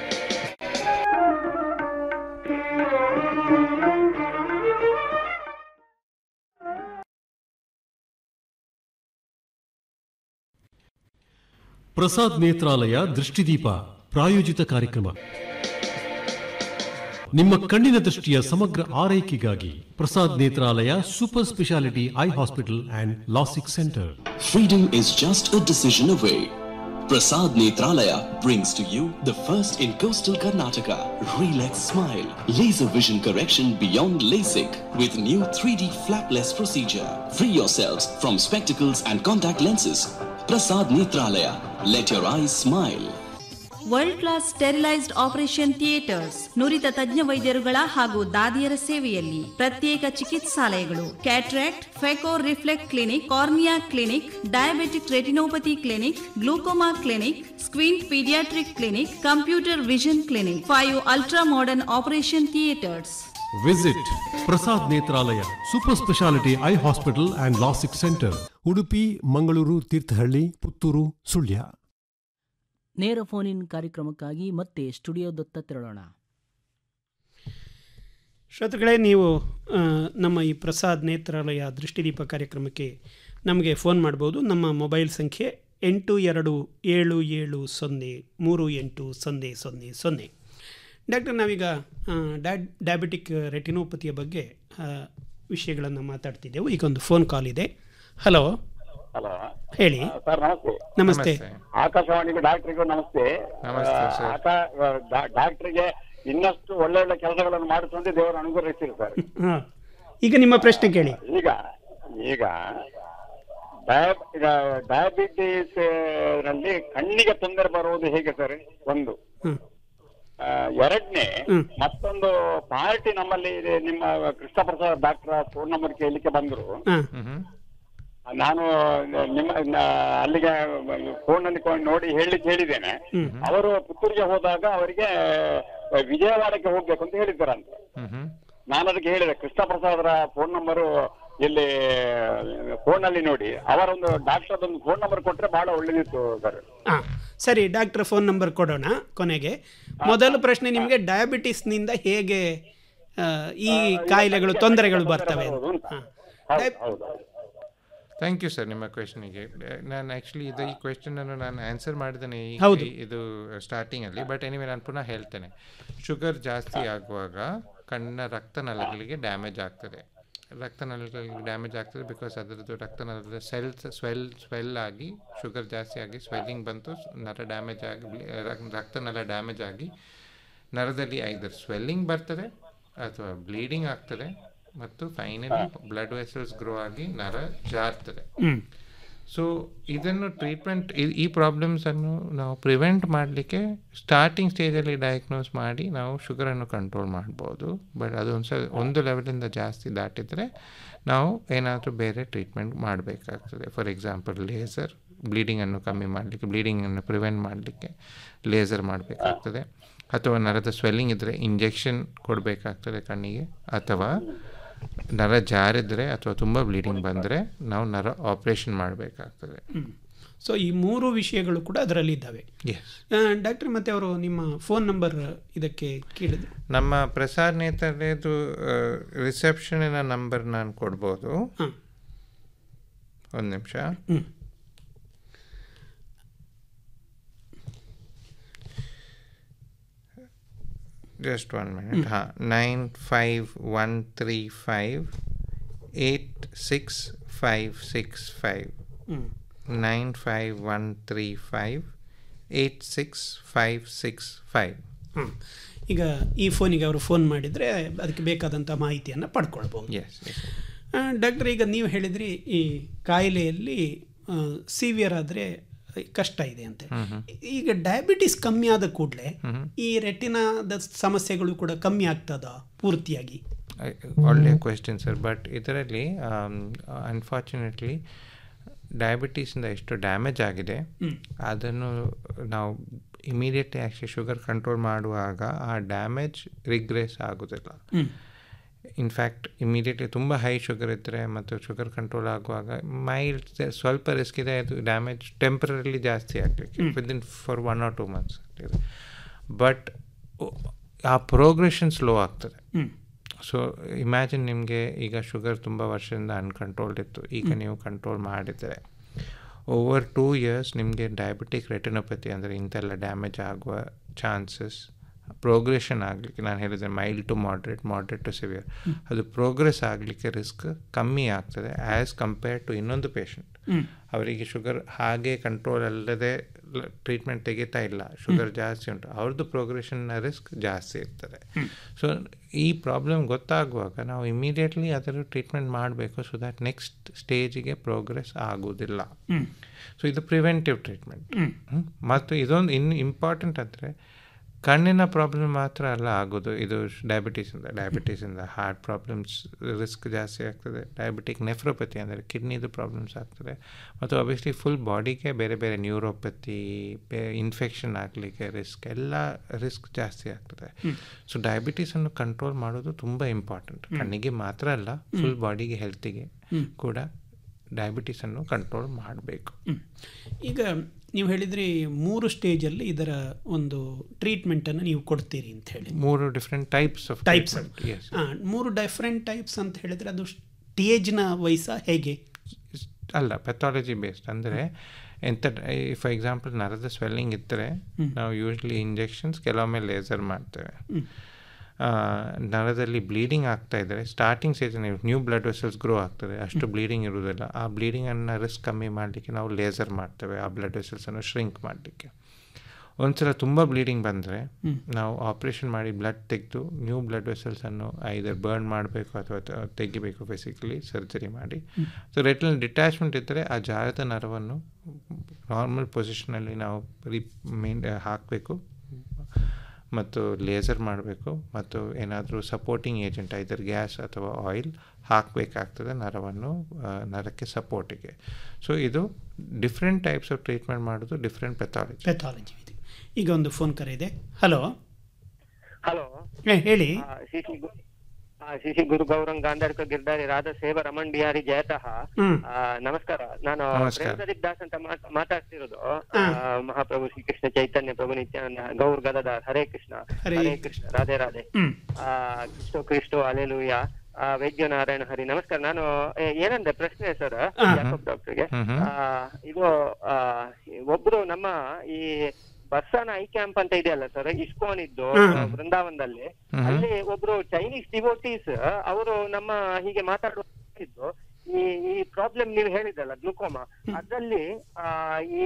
ಪ್ರಸಾದ್ ನೇತ್ರಾಲಯ ದೃಷ್ಟಿದೀಪ ಪ್ರಾಯೋಜಿತ ಕಾರ್ಯಕ್ರಮ ನಿಮ್ಮ ಕಣ್ಣಿನ ದೃಷ್ಟಿಯ ಸಮಗ್ರ ಆರೈಕೆಗಾಗಿ Prasad Netralaya super speciality eye hospital and LASIK centre Freedom is just a decision away. Prasad Netralaya brings to you the first in coastal Karnataka Relax Smile laser vision correction beyond LASIK with new 3D flapless procedure. Free yourselves from spectacles and contact lenses. Prasad Netralaya, let your eyes smile. World class sterilised operation theatres ನುರಿತ ತಜ್ಞ ವೈದ್ಯರುಗಳ ಹಾಗೂ ದಾದಿಯರ ಸೇವೆಯಲ್ಲಿ ಪ್ರತ್ಯೇಕ ಚಿಕಿತ್ಸಾಲಯಗಳು cataract phaco reflect clinic cornea clinic diabetic retinopathy clinic glaucoma clinic squint paediatric clinic computer vision clinic five ultra modern operation theatres visit Prasad Netralaya super speciality eye hospital and LASIK centre Udupi Mangaluru Thirthahalli Puttur Sullia ನೇರ ಫೋನ್ ಇನ್ ಕಾರ್ಯಕ್ರಮಕ್ಕಾಗಿ ಮತ್ತೆ ಸ್ಟುಡಿಯೋದತ್ತ ತೆರಳೋಣ ಶ್ರೋತೃಗಳೇ ನೀವು ಆ, ನಮ್ಮ ಈ ಪ್ರಸಾದ್ ನೇತ್ರಾಲಯ ದೃಷ್ಟಿದೀಪ ಕಾರ್ಯಕ್ರಮಕ್ಕೆ ನಮಗೆ ಫೋನ್ ಮಾಡ್ಬೋದು ನಮ್ಮ ಮೊಬೈಲ್ ಸಂಖ್ಯೆ ಎಂಟು ಎರಡು ಏಳು ಏಳು ಸೊನ್ನೆ ಮೂರು ಎಂಟು ಸೊನ್ನೆ ಸೊನ್ನೆ ಸೊನ್ನೆ ಡಾಕ್ಟರ್ ನಾವೀಗ ಆ, ಡ್ಯಾ ಡಯಾಬಿಟಿಕ್ ರೆಟಿನೋಪತಿಯ ಬಗ್ಗೆ ವಿಷಯಗಳನ್ನು ಮಾತಾಡ್ತಿದ್ದೆವು ಈಗ ಒಂದು ಫೋನ್ ಕಾಲ್ ಇದೆ ಹಲೋ ಹಲೋ ಹೇಳಿ ಸರ್ ನಮಸ್ತೆ ನಮಸ್ತೆ ಆಕಾಶವಾಣಿಗೆ ಡಾಕ್ಟ್ರಿಗೂ ನಮಸ್ತೆ ನಮಸ್ತೆ, ಆ, ಸರ್. ಆಕಾ ಡಾ- ಡಾಕ್ಟ್ರಿಗೆ ಇನ್ನಷ್ಟು ಒಳ್ಳೆ ಒಳ್ಳೆ ಕೆಲಸಗಳನ್ನು ಮಾಡಿಸುವಂತೆ ದೇವರು ಅನುಗ್ರಹಿಸಿರ್ತಾರೆ ಹಾ ಈಗ ನಿಮ್ಮ ಪ್ರಶ್ನೆ ಕೇಳಿ ಈಗ ಈಗ ಡಯ- ಈಗ ಡಯಾಬಿಟಿಸ್ ನಲ್ಲಿ ಕಣ್ಣಿಗೆ ತೊಂದರೆ ಬರುವುದು ಹೇಗೆ ಸರ್ ಒಂದು ಹ್ಮ್. ಆ, ಎರಡನೇ ಮತ್ತೊಂದು ಪಾರ್ಟಿ ನಮ್ಮಲ್ಲಿ ಇದೆ, ನಿಮ್ಮ Krishna Prasad doctor phone number ಕೇಳಲಿಕ್ಕೆ ಬಂದ್ರು ನಾನು ನಿಮ್ಮ ನ- ಅಲ್ಲಿಗೆ ಫೋನ್ ನಲ್ಲಿ ಕೊಂಡು ನೋಡಿ ಹೇಳಲಿಕ್ಕೆ ಹೇಳಿದ್ದೇನೆ ಅವರು ಪುತ್ತೂರಿಗೆ ಹೋದಾಗ ಅವರಿಗೆ ವಿಜಯವಾಡಕ್ಕೆ ಹೋಗ್ಬೇಕು ಅಂತ ಹೇಳಿದ್ದಾರಂತೆ ನಾನು ಅದಕ್ಕೆ ಹೇಳಿದೆ ಕೃಷ್ಣ ಪ್ರಸಾದರ ಫೋನ್ ನಂಬರು ಇಲ್ಲಿ ಫೋನ್ ಅಲ್ಲಿ ನೋಡಿ ಅವರೊಂದು ಡಾಕ್ಟರ್ ಒಂದು ಫೋನ್ ನಂಬರ್ ಕೊಟ್ರೆ ಬಹಳ ಒಳ್ಳೇದಿತ್ತು ಸರ್ ಹಾ ಸರಿ ಡಾಕ್ಟರ್ ಫೋನ್ ನಂಬರ್ ಕೊಡೋಣ ಕೊನೆಗೆ ಮೊದಲ ಪ್ರಶ್ನೆ ನಿಮಗೆ ಡಯಾಬಿಟಿಸ್ನಿಂದ ಹೇಗೆ ಆ, ಈ ಕಾಯಿಲೆಗಳು ತೊಂದರೆಗಳು ಬರ್ತವೆ ಅಂತ. ಹಾ. ಥ್ಯಾಂಕ್ ಯು ಸರ್ ನಿಮ್ಮ ಕ್ವೆಶನಿಗೆ ನಾನು ಆ್ಯಕ್ಚುಲಿ ಇದು ಈ ಕ್ವೆಶನನ್ನು ನಾನು ಆನ್ಸರ್ ಮಾಡಿದ್ದೇನೆ ಈ ಹೌದು. ಈ- ಇದು ಸ್ಟಾರ್ಟಿಂಗಲ್ಲಿ ಬಟ್ ಎನಿವೆ ನಾನು ಪುನಃ ಹೇಳ್ತೇನೆ ಶುಗರ್ ಜಾಸ್ತಿ ಆಗುವಾಗ ಕಣ್ಣಿನ ರಕ್ತನಾಳಗಳಿಗೆ ಡ್ಯಾಮೇಜ್ ಆಗ್ತದೆ ರಕ್ತನಾಳಗಳಿಗೆ ಡ್ಯಾಮೇಜ್ ಆಗ್ತದೆ ಬಿಕಾಸ್ ಅದರದ್ದು ರಕ್ತನಾಳದ ಸೆಲ್ಸ್ ಸ್ವೆಲ್ ಸ್ವೆಲ್ ಆಗಿ ಶುಗರ್ ಜಾಸ್ತಿ ಆಗಿ ಸ್ವೆಲ್ಲಿಂಗ್ ಬಂತು ನರ ಡ್ಯಾಮೇಜ್ ಆಗಿ ಬ್ಲಿ- ರಕ್- ರಕ್ತನಾಳ ಡ್ಯಾಮೇಜ್ ಆಗಿ ನರದಲ್ಲಿ ಐದರ್ ಸ್ವೆಲ್ಲಿಂಗ್ ಬರ್ತದೆ ಅಥವಾ ಬ್ಲೀಡಿಂಗ್ ಆಗ್ತದೆ ಮತ್ತು ಫೈನಲಿ ಬ್ಲಡ್ ವೆಸಲ್ಸ್ ಗ್ರೋ ಆಗಿ ನರ ಜಾರ್ತದೆ ಹ್ಮ್. ಸೊ ಇದನ್ನು ಟ್ರೀಟ್ಮೆಂಟ್ ಈ ಪ್ರಾಬ್ಲಮ್ಸನ್ನು ನಾವು ಪ್ರಿವೆಂಟ್ ಮಾಡಲಿಕ್ಕೆ ಸ್ಟಾರ್ಟಿಂಗ್ ಸ್ಟೇಜಲ್ಲಿ ಡಯಾಗ್ನೋಸ್ ಮಾಡಿ ನಾವು ಶುಗರನ್ನು ಕಂಟ್ರೋಲ್ ಮಾಡ್ಬೋದು ಬಟ್ ಅದು ಒಂದು ಸ ಒಂದು ಲೆವೆಲಿಂದ ಜಾಸ್ತಿ ದಾಟಿದರೆ ನಾವು ಏನಾದರೂ ಬೇರೆ ಟ್ರೀಟ್ಮೆಂಟ್ ಮಾಡಬೇಕಾಗ್ತದೆ ಫಾರ್ ಎಕ್ಸಾಂಪಲ್ ಲೇಸರ್ ಬ್ಲೀಡಿಂಗನ್ನು ಕಮ್ಮಿ ಮಾಡಲಿಕ್ಕೆ ಬ್ಲೀಡಿಂಗನ್ನು ಪ್ರಿವೆಂಟ್ ಮಾಡಲಿಕ್ಕೆ ಲೇಸರ್ ಮಾಡಬೇಕಾಗ್ತದೆ ಅಥವಾ ನರದ ಸ್ವೆಲ್ಲಿಂಗ್ ಇದ್ದರೆ ಇಂಜೆಕ್ಷನ್ ಕೊಡಬೇಕಾಗ್ತದೆ ಕಣ್ಣಿಗೆ ಅಥವಾ ನರ ಜಾರಿದ್ರೆ ಅಥವಾ ತುಂಬ ಬ್ಲೀಡಿಂಗ್ ಬಂದರೆ ನಾವು ನರ ಆಪ್ರೇಷನ್ ಮಾಡಬೇಕಾಗ್ತದೆ ಸೊ ಈ ಮೂರು ವಿಷಯಗಳು ಕೂಡ ಅದರಲ್ಲಿ ಇದ್ದಾವೆ Yes. ಡಾಕ್ಟರ್ ಮತ್ತೆ ಅವರು ನಿಮ್ಮ ಫೋನ್ ನಂಬರ್ ಇದಕ್ಕೆ ಕೇಳಿದ್ರು ನಮ್ಮ ಪ್ರಸಾದ್ ನೇತರದು ರಿಸೆಪ್ಷನಿನ ನಂಬರ್ ನಾನು ಕೊಡ್ಬೋದು ಒಂದು ನಿಮಿಷ ಜಸ್ಟ್ ಒನ್ ಮಿನಿಟ್ ಹಾಂ nine five one three five eight six five six five ಹ್ಮ್. Nine five one three five eight six five six five ಹಾಂ ಈಗ ಈ ಫೋನಿಗೆ ಅವರು ಫೋನ್ ಮಾಡಿದರೆ ಅದಕ್ಕೆ ಬೇಕಾದಂಥ ಮಾಹಿತಿಯನ್ನು ಪಡ್ಕೊಳ್ಬೋದು ಎಸ್ ಡಾಕ್ಟರ್ ಈಗ ನೀವು ಹೇಳಿದ್ರಿ ಈ ಕಾಯಿಲೆಯಲ್ಲಿ ಸಿವಿಯರ್ ಆದರೆ ಕಷ್ಟ ಇದೆ ಅಂತ ಈಗ ಡಯಾಬಿಟಿಸ್ ಕಮ್ಮಿ ಆದ ಕೂಡಲೇ ಈ ರೆಟಿನಾದ ಸಮಸ್ಯೆಗಳು ಕೂಡ ಕಮ್ಮಿ ಆಗ್ತದಾ ಪೂರ್ತಿಯಾಗಿ ಒಳ್ಳೆಯ ಕ್ವೆಶ್ಚನ್ ಸರ್ ಬಟ್ ಇದರಲ್ಲಿ ಅನ್ಫಾರ್ಚುನೇಟ್ಲಿ ಡಯಾಬಿಟೀಸಿಂದ ಎಷ್ಟು ಡ್ಯಾಮೇಜ್ ಆಗಿದೆ ಹ್ಮ್. ಅದನ್ನು ನಾವು ಇಮಿಡಿಯೇಟ್ಲಿ ಆ್ಯಕ್ಚುಲಿ ಶುಗರ್ ಕಂಟ್ರೋಲ್ ಮಾಡುವಾಗ ಆ ಡ್ಯಾಮೇಜ್ ರಿಗ್ರೆಸ್ ಆಗೋದಿಲ್ಲ ಹ್ಮ್. ಇನ್ಫ್ಯಾಕ್ಟ್ ಇಮಿಡಿಯೇಟ್ಲಿ ತುಂಬ ಹೈ ಶುಗರ್ ಇದ್ದರೆ ಮತ್ತು ಶುಗರ್ ಕಂಟ್ರೋಲ್ ಆಗುವಾಗ ಮೈಲ್ಡ್ ಸ್ವಲ್ಪ ರಿಸ್ಕ್ ಇದೆ ಅದು ಡ್ಯಾಮೇಜ್ ಟೆಂಪ್ರರಿಲಿ ಜಾಸ್ತಿ ಆಗಲಿಕ್ಕೆ within four one or two months but ಆ ಪ್ರೋಗ್ರೆಷನ್ ಸ್ಲೋ ಆಗ್ತದೆ ಹ್ಮ್. ಸೊ ಇಮ್ಯಾಜಿನ್ ನಿಮಗೆ ಈಗ ಶುಗರ್ ತುಂಬ ವರ್ಷದಿಂದ ಅನ್ಕಂಟ್ರೋಲ್ಡ್ ಇತ್ತು ಈಗ ನೀವು ಕಂಟ್ರೋಲ್ ಮಾಡಿದರೆ ಓವರ್ ಟೂ ಇಯರ್ಸ್ ನಿಮಗೆ ಡಯಾಬಿಟಿಕ್ ರೆಟಿನೋಪತಿ ಅಂದರೆ ಇಂಥೆಲ್ಲ ಡ್ಯಾಮೇಜ್ ಆಗುವ ಚಾನ್ಸಸ್ ಪ್ರೋಗ್ರೆಷನ್ ಆಗಲಿಕ್ಕೆ ನಾನು ಹೇಳಿದೆ mild to moderate moderate to severe ಅದು ಪ್ರೋಗ್ರೆಸ್ ಆಗಲಿಕ್ಕೆ ರಿಸ್ಕ್ ಕಮ್ಮಿ ಆಗ್ತದೆ ಆ್ಯಸ್ ಕಂಪೇರ್ ಟು ಇನ್ನೊಂದು ಪೇಷಂಟ್ ಹ್ಮ್. ಅವರಿಗೆ ಶುಗರ್ ಹಾಗೆ ಕಂಟ್ರೋಲ್ ಅಲ್ಲದೆ ಟ್ರೀಟ್ಮೆಂಟ್ ತೆಗಿತಾ ಇಲ್ಲ ಶುಗರ್ ಜಾಸ್ತಿ ಉಂಟು ಅವ್ರದ್ದು ಪ್ರೋಗ್ರೆಷನ್ನ ರಿಸ್ಕ್ ಜಾಸ್ತಿ ಇರ್ತದೆ ಸೊ ಈ ಪ್ರಾಬ್ಲಮ್ ಗೊತ್ತಾಗುವಾಗ ನಾವು ಇಮಿಡಿಯೇಟ್ಲಿ ಅದರ ಟ್ರೀಟ್ಮೆಂಟ್ ಮಾಡಬೇಕು ಸೊ ದ್ಯಾಟ್ ನೆಕ್ಸ್ಟ್ ಸ್ಟೇಜಿಗೆ ಪ್ರೋಗ್ರೆಸ್ ಆಗೋದಿಲ್ಲ ಹ್ಮ್. ಸೊ ಇದು ಪ್ರಿವೆಂಟಿವ್ ಟ್ರೀಟ್ಮೆಂಟ್ ಹ್ಮ್. ಮತ್ತು ಇದೊಂದು ಇನ್ನು ಇಂಪಾರ್ಟೆಂಟ್ ಅಂದರೆ ಕಣ್ಣಿನ ಪ್ರಾಬ್ಲಮ್ ಮಾತ್ರ ಅಲ್ಲ ಆಗೋದು ಇದು ಡಯಾಬಿಟೀಸಿಂದ ಡಯಾಬಿಟೀಸಿಂದ ಹಾರ್ಟ್ ಪ್ರಾಬ್ಲಮ್ಸ್ ರಿಸ್ಕ್ ಜಾಸ್ತಿ ಆಗ್ತದೆ ಡಯಾಬಿಟಿಕ್ ನೆಫ್ರೋಪತಿ ಅಂದರೆ ಕಿಡ್ನಿದು ಪ್ರಾಬ್ಲಮ್ಸ್ ಆಗ್ತದೆ ಮತ್ತು ಅಬ್ವಿಯಸ್ಲಿ ಫುಲ್ ಬಾಡಿಗೆ ಬೇರೆ ಬೇರೆ ನ್ಯೂರೋಪತಿ ಇನ್ಫೆಕ್ಷನ್ ಆಗಲಿಕ್ಕೆ ರಿಸ್ಕ್ ಎಲ್ಲ ರಿಸ್ಕ್ ಜಾಸ್ತಿ ಆಗ್ತದೆ ಹ್ಮ್. ಸೊ ಡಯಾಬಿಟೀಸನ್ನು ಕಂಟ್ರೋಲ್ ಮಾಡೋದು ತುಂಬ ಇಂಪಾರ್ಟೆಂಟ್ ಹ್ಮ್. ಕಣ್ಣಿಗೆ ಮಾತ್ರ ಅಲ್ಲ ಫುಲ್ ಬಾಡಿಗೆ ಹೆಲ್ತಿಗೆ ಹ್ಮ್. ಕೂಡ ಡಯಾಬಿಟೀಸನ್ನು ಕಂಟ್ರೋಲ್ ಮಾಡಬೇಕು ಈಗ ನೀವು ಹೇಳಿದ್ರಿ ಮೂರು ಸ್ಟೇಜಲ್ಲಿ ಇದರ ಒಂದು ಟ್ರೀಟ್ಮೆಂಟನ್ನು ನೀವು ಕೊಡ್ತೀರಿ ಅಂತ ಹೇಳಿ ಮೂರು different types of types yes ಮೂರು ಡಿಫ್ರೆಂಟ್ ಟೈಪ್ಸ್ ಅಂತ ಹೇಳಿದ್ರೆ ಅದು ಸ್ಟೇಜ್ನ ವಯಸ್ಸ ಹೇಗೆ ಅಲ್ಲ ಪೆಥಾಲಜಿ ಬೇಸ್ಡ್ ಅಂದರೆ ಎಂಥ ಫಾರ್ ಎಕ್ಸಾಂಪಲ್ ನರದ ಸ್ವೆಲ್ಲಿಂಗ್ ಇದ್ದರೆ ಹ್ಮ್. ನಾವು ಯೂಶ್ವಲಿ ಇಂಜೆಕ್ಷನ್ಸ್ ಕೆಲವೊಮ್ಮೆ ಲೇಸರ್ ಮಾಡ್ತೇವೆ ಹ್ಮ್. ಆ, ನರದಲ್ಲಿ ಬ್ಲೀಡಿಂಗ್ ಆಗ್ತಾ ಇದ್ದರೆ ಸ್ಟಾರ್ಟಿಂಗ್ ಸ್ಟೇಜಲ್ಲಿ ನ್ಯೂ ಬ್ಲಡ್ ವೆಸಲ್ಸ್ ಗ್ರೋ ಆಗ್ತದೆ ಅಷ್ಟು ಬ್ಲೀಡಿಂಗ್ ಇರುವುದಿಲ್ಲ ಆ ಬ್ಲೀಡಿಂಗನ್ನು ರಿಸ್ಕ್ ಕಮ್ಮಿ ಮಾಡಲಿಕ್ಕೆ ನಾವು ಲೇಸರ್ ಮಾಡ್ತೇವೆ ಆ ಬ್ಲಡ್ ವೆಸಲ್ಸನ್ನು ಶ್ರಿಂಕ್ ಮಾಡಲಿಕ್ಕೆ ಒಂದ್ಸಲ ತುಂಬ ಬ್ಲೀಡಿಂಗ್ ಬಂದರೆ ಹ್ಮ್. ನಾವು ಆಪ್ರೇಷನ್ ಮಾಡಿ ಬ್ಲಡ್ ತೆಗೆದು ನ್ಯೂ ಬ್ಲಡ್ ವೆಸಲ್ಸನ್ನು ಐದರ್ ಬರ್ನ್ ಮಾಡಬೇಕು ಅಥವಾ ತ- ತೆಗಿಬೇಕು ಬೇಸಿಕಲಿ ಸರ್ಜರಿ ಮಾಡಿ ಹ್ಮ್. ಸೊ ರೆಟಿನಲ್ ಡಿಟ್ಯಾಚ್ಮೆಂಟ್ ಇದ್ದರೆ ಆ ಜಾರದ ನರವನ್ನು ನಾರ್ಮಲ್ ಪೊಸಿಷನಲ್ಲಿ ನಾವು ರೀ ಮೇನ್ ಹಾಕಬೇಕು ಮತ್ತು ಲೇಸರ್ ಮಾಡಬೇಕು ಮತ್ತು ಏನಾದರೂ ಸಪೋರ್ಟಿಂಗ್ ಏಜೆಂಟ್ ಐದರ್ ಗ್ಯಾಸ್ ಅಥವಾ ಆಯಿಲ್ ಹಾಕಬೇಕಾಗ್ತದೆ ನರವನ್ನು ಆ, ನರಕ್ಕೆ ಸಪೋರ್ಟಿಗೆ ಸೊ ಇದು ಡಿಫ್ರೆಂಟ್ ಟೈಪ್ಸ್ ಆಫ್ ಟ್ರೀಟ್ಮೆಂಟ್ ಮಾಡೋದು ಡಿಫ್ರೆಂಟ್ ಪೆಥಾಲಜಿ ಪೆಥಾಲಜಿ ಇದೆ ಈಗ ಒಂದು ಫೋನ್ ಕರೆ ಇದೆ ಹಲೋ ಹಲೋ ಹೇಳಿ ಆ, ಶ್ರೀ ಶ್ರೀ ಗು- ಆ, ಶ್ರೀ ಶ್ರೀ ಗುರು ಗೌರಂಗ್ ಗಾಂಧಾರ್ಕ ಗಿರ್ಧಾರಿ ರಾಧ ಸೇವ ರಮಣ್ ಬಿಹಾರಿ ಜಯತಃ ಹ್ಮ್. ಆ, ನಮಸ್ಕಾರ ನಾನು ನಮಸ್ಕಾರ. ಪ್ರೇಮದೀಪ್ ದಾಸ್ ಅಂತ ಮಾತ್- ಮಾತಾಡ್ತಿರೋದು ಆ, ಮಹಾಪ್ರಭು ಶ್ರೀ ಕೃಷ್ಣ ಚೈತನ್ಯ ಪ್ರಭು ನಿತ್ಯಾನಂದ ಗೌರ್ ಗದಾಧಾರ್ ಹರೇ ಕೃಷ್ಣ ಹರೇ ಹರೇ ಕೃಷ್ಣ ರಾಧೆ ರಾಧೆ ಹ್ಮ್. ಆ, ಕ್ರಿಸ್ಟೋ ಕ್ರಿಸ್ಟೋ ಅಲೆಲುಯ ವೈದ್ಯ ನಾರಾಯಣ ಹರಿ ನಮಸ್ಕಾರ ನಾನು ಏ, ಏನಂದ್ರೆ ಪ್ರಶ್ನೆ ಸರ್ ಯಾಕಬ್ ಡಾಕ್ಟರ್ಗೆ ಹ್ಮ್ ಹ್ಮ್. ಆ, ಇದು ಆ, ಒಬ್ರು ನಮ್ಮ ಈ ಬರ್ಸಾನ ಐ ಕ್ಯಾಂಪ್ ಅಂತ ಇದೆಯಲ್ಲ ಸರ್ ಇಸ್ಕಾನ್ ಇದ್ದು ಹ್ಮ್. ಆ, ವೃಂದಾವನದಲ್ಲಿ ಹ್ಮ್. ಅಲ್ಲಿ ಒಬ್ರು ಚೈನೀಸ್ ಡಿವೋಟೀಸ್ ಅವರು ನಮ್ಮ ಹೀಗೆ ಮಾತಾಡುತ್ತಿದ್ದು ಈ ಈ ಪ್ರಾಬ್ಲಮ್ ನೀವು ಹೇಳಿದಲ್ಲ ಗ್ಲುಕೋಮಾ ಅದ್ರಲ್ಲಿ ಆ, ಈ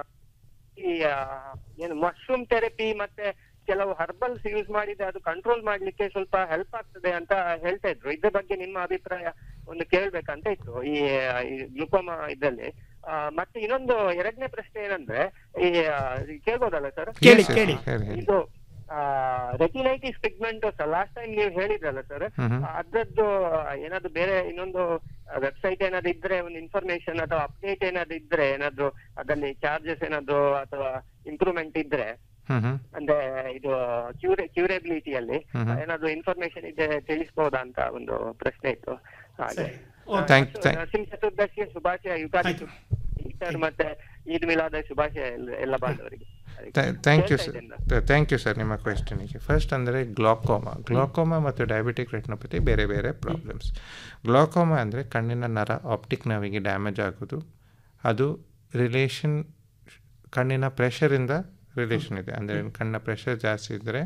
ಈ ಆ, ಏನು ಮಶ್ರೂಮ್ ಥೆರಪಿ ಮತ್ತೆ ಕೆಲವು ಹರ್ಬಲ್ಸ್ ಯೂಸ್ ಮಾಡಿದ್ರೆ ಅದು ಕಂಟ್ರೋಲ್ ಮಾಡ್ಲಿಕ್ಕೆ ಸ್ವಲ್ಪ ಹೆಲ್ಪ್ ಆಗ್ತದೆ ಅಂತ ಹೇಳ್ತಾ ಇದ್ರು ಇದ್ರ ಬಗ್ಗೆ ನಿಮ್ಮ ಅಭಿಪ್ರಾಯ ಒಂದು ಕೇಳ್ಬೇಕಂತ ಇತ್ತು ಈ ಈ ಗ್ಲುಕೋಮಾ ಇದ್ರಲ್ಲಿ ಆ, ಮತ್ತೆ ಇನ್ನೊಂದು ಎರಡನೇ ಪ್ರಶ್ನೆ ಏನಂದ್ರೆ ಈ ಆ, ಕೇಳ್ಬೋದಲ್ಲ ಸರ್ ಕೇಳಿ, ಕೇಳಿ. ಹೇಳಿ, ಹೇಳಿ. ಇದು ರೆಟಿನೈಟಿಸ್ ಪಿಗ್ಮೆಂಟೋಸ್ ಲಾಸ್ಟ್ ಟೈಮ್ ನೀವು ಹೇಳಿದ್ರಲ್ಲ ಸರ್ ಹ್ಮ್. ಅದ್ರದ್ದು ಏನಾದ್ರು ಬೇರೆ ಇನ್ನೊಂದು ವೆಬ್ಸೈಟ್ ಏನಾದ್ರು ಇದ್ರೆ ಒಂದು ಇನ್ಫಾರ್ಮೇಶನ್ ಅಥವಾ ಅಪ್ಡೇಟ್ ಏನಾದ್ರು ಇದ್ರೆ ಏನಾದ್ರು ಅದ್ರಲ್ಲಿ ಚಾರ್ಜಸ್ ಏನಾದ್ರು ಅಥವಾ ಇಂಪ್ರೂವ್ಮೆಂಟ್ ಇದ್ರೆ ಹ್ಮ್ ಹ್ಮ್. ಅಂದ್ರೆ ಇದು ಕ್ಯೂರೆ ಕ್ಯೂರೇಬಿಲಿಟಿಯಲ್ಲಿ ಹ್ಮ್ ಹ್ಮ್. ಏನಾದ್ರು ಇನ್ಫಾರ್ಮೇಶನ್ ಇದೆ ತಿಳಿಸ್ಬೋದಾ ಅಂತ ಒಂದು ಪ್ರಶ್ನೆ ಇತ್ತು ಹಾಗೆ ಓಕೆ. Thank- thank- ನರಸಿಂಹ ಚತುರ್ದಶಿಯ ಶುಭಾಶಯ ಯುಗಾದಿ ಶು- ಈಸ್ಟರ್ ಮತ್ತೆ ಈದ್ ಮಿಲಾದ ಶುಭಾಶಯ ಎಲ್ಲ- ಎಲ್ಲ ಬಾಂಧವರಿಗೆ ಥ್ಯಾಂಕ್ ಯು ಕೇಳ್ತಾ ಸರ್ ಇದ್ದೇನೆ ಥ್ಯಾಂಕ್ ಯು ಸರ್ ನಿಮ್ಮ ಕ್ವೆಶನಿಗೆ ಫಸ್ಟ್ ಅಂದರೆ ಗ್ಲಾಕೋಮಾ ಗ್ಲಾಕೋಮಾ ಮತ್ತು ಡಯಾಬಿಟಿಕ್ ರೆಟಿನೋಪತಿ ಬೇರೆ ಬೇರೆ ಪ್ರಾಬ್ಲಮ್ಸ್ ಗ್ಲಾಕೋಮಾ ಅಂದರೆ ಕಣ್ಣಿನ ನರ ಆಪ್ಟಿಕ್ ನರ್ವಿಗೆ ಡ್ಯಾಮೇಜ್ ಆಗೋದು ಅದು ರಿಲೇಷನ್ ಕಣ್ಣಿನ ಪ್ರೆಷರಿಂದ ರಿಲೇಷನ್ ಇದೆ ಅಂದರೆ ಕಣ್ಣಿನ ಪ್ರೆಷರ್ ಜಾಸ್ತಿ ಇದ್ದರೆ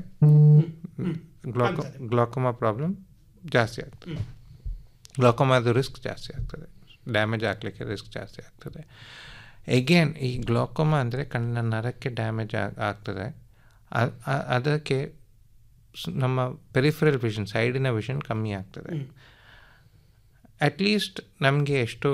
ಗ್ಲಾಕೋ ಗ್ಲಾಕೋಮಾ ಪ್ರಾಬ್ಲಮ್ ಜಾಸ್ತಿ ಆಗ್ತದೆ ಗ್ಲಾಕೋಮಾದ ರಿಸ್ಕ್ ಜಾಸ್ತಿ ಆಗ್ತದೆ ಡ್ಯಾಮೇಜ್ ಆಗಲಿಕ್ಕೆ ರಿಸ್ಕ್ ಜಾಸ್ತಿ ಆಗ್ತದೆ ಎಗೇನ್ ಈ ಗ್ಲಾಕೋಮಾ ಅಂದರೆ ಕಣ್ಣಿನ ನರಕ್ಕೆ ಡ್ಯಾಮೇಜ್ ಆಗ್ತದೆ ಅ- ಅ- ಅದಕ್ಕೆ ಸ್- ನಮ್ಮ ಪೆರಿಫರಲ್ ವಿಷನ್ ಸೈಡಿನ ವಿಷನ್ ಕಮ್ಮಿ ಆಗ್ತದೆ ಅಟ್ಲೀಸ್ಟ್ ನಮಗೆ ಎಷ್ಟು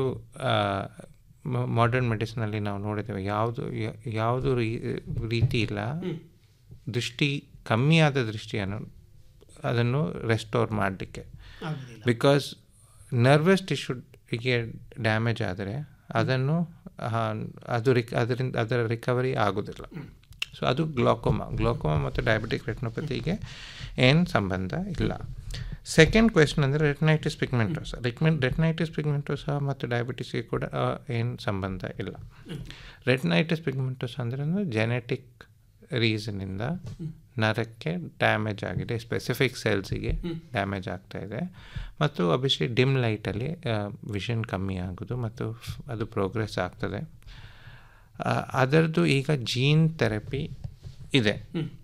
ಮಾಡರ್ನ್ ಮೆಡಿಸಿನಲ್ಲಿ ನಾವು ನೋಡಿದ್ದೇವೆ ಯಾವುದು ಯ- ಯಾವುದು ರೀ- ರೀತಿ ಇಲ್ಲ ದೃಷ್ಟಿ ಕಮ್ಮಿಯಾದ ದೃಷ್ಟಿಯನ್ನು ಅದನ್ನು ರೆಸ್ಟೋರ್ ಮಾಡಲಿಕ್ಕೆ ಆಗುದಿಲ್ಲ. ಬಿಕಾಸ್ ನರ್ವಸ್ ಟಿಶ್ಯೂಗೆ ಡ್ಯಾಮೇಜ್ ಆದರೆ ಅದನ್ನು ಆ, ಅದು ರಿಕ್ ಅದರಿಂದ ಅದರ ರಿಕವರಿ ಆಗೋದಿಲ್ಲ ಸೊ ಅದು ಗ್ಲಾಕೋಮಾ ಗ್ಲಾಕೋಮಾ ಮತ್ತು ಡಯಾಬಿಟಿಕ್ ರೆಟಿನೋಪತಿಗೆ ಏನು ಸಂಬಂಧ ಇಲ್ಲ ಸೆಕೆಂಡ್ ಕ್ವೆಶನ್ ಅಂದರೆ ರೆಟಿನೈಟಿಸ್ ಪಿಗ್ಮೆಂಟೋಸ ರೆಟ್ಮೆಂಟ್ ರೆಟಿನೈಟಿಸ್ ಪಿಗ್ಮೆಂಟೋಸ ಮತ್ತು ಡಯಾಬಿಟಿಸ್ಗೆ ಕೂಡ ಏನು ಸಂಬಂಧ ಇಲ್ಲ ರೆಟಿನೈಟಿಸ್ ಪಿಗ್ಮೆಂಟೋಸ ಅಂದರೆ ಜೆನೆಟಿಕ್ ರೀಸನಿಂದ ನರಕ್ಕೆ ಡ್ಯಾಮೇಜ್ ಆಗಿದೆ ಸ್ಪೆಸಿಫಿಕ್ ಸೆಲ್ಸಿಗೆ ಡ್ಯಾಮೇಜ್ ಆಗ್ತಾ ಇದೆ ಮತ್ತು ಅಭಿಷೇ ಡಿಮ್ ಲೈಟಲ್ಲಿ ವಿಷನ್ ಕಮ್ಮಿ ಆಗೋದು ಮತ್ತು ಫ್- ಅದು ಪ್ರೋಗ್ರೆಸ್ ಆಗ್ತದೆ ಆ, ಅದರದ್ದು ಈಗ ಜೀನ್ ಥೆರಪಿ ಇದೆ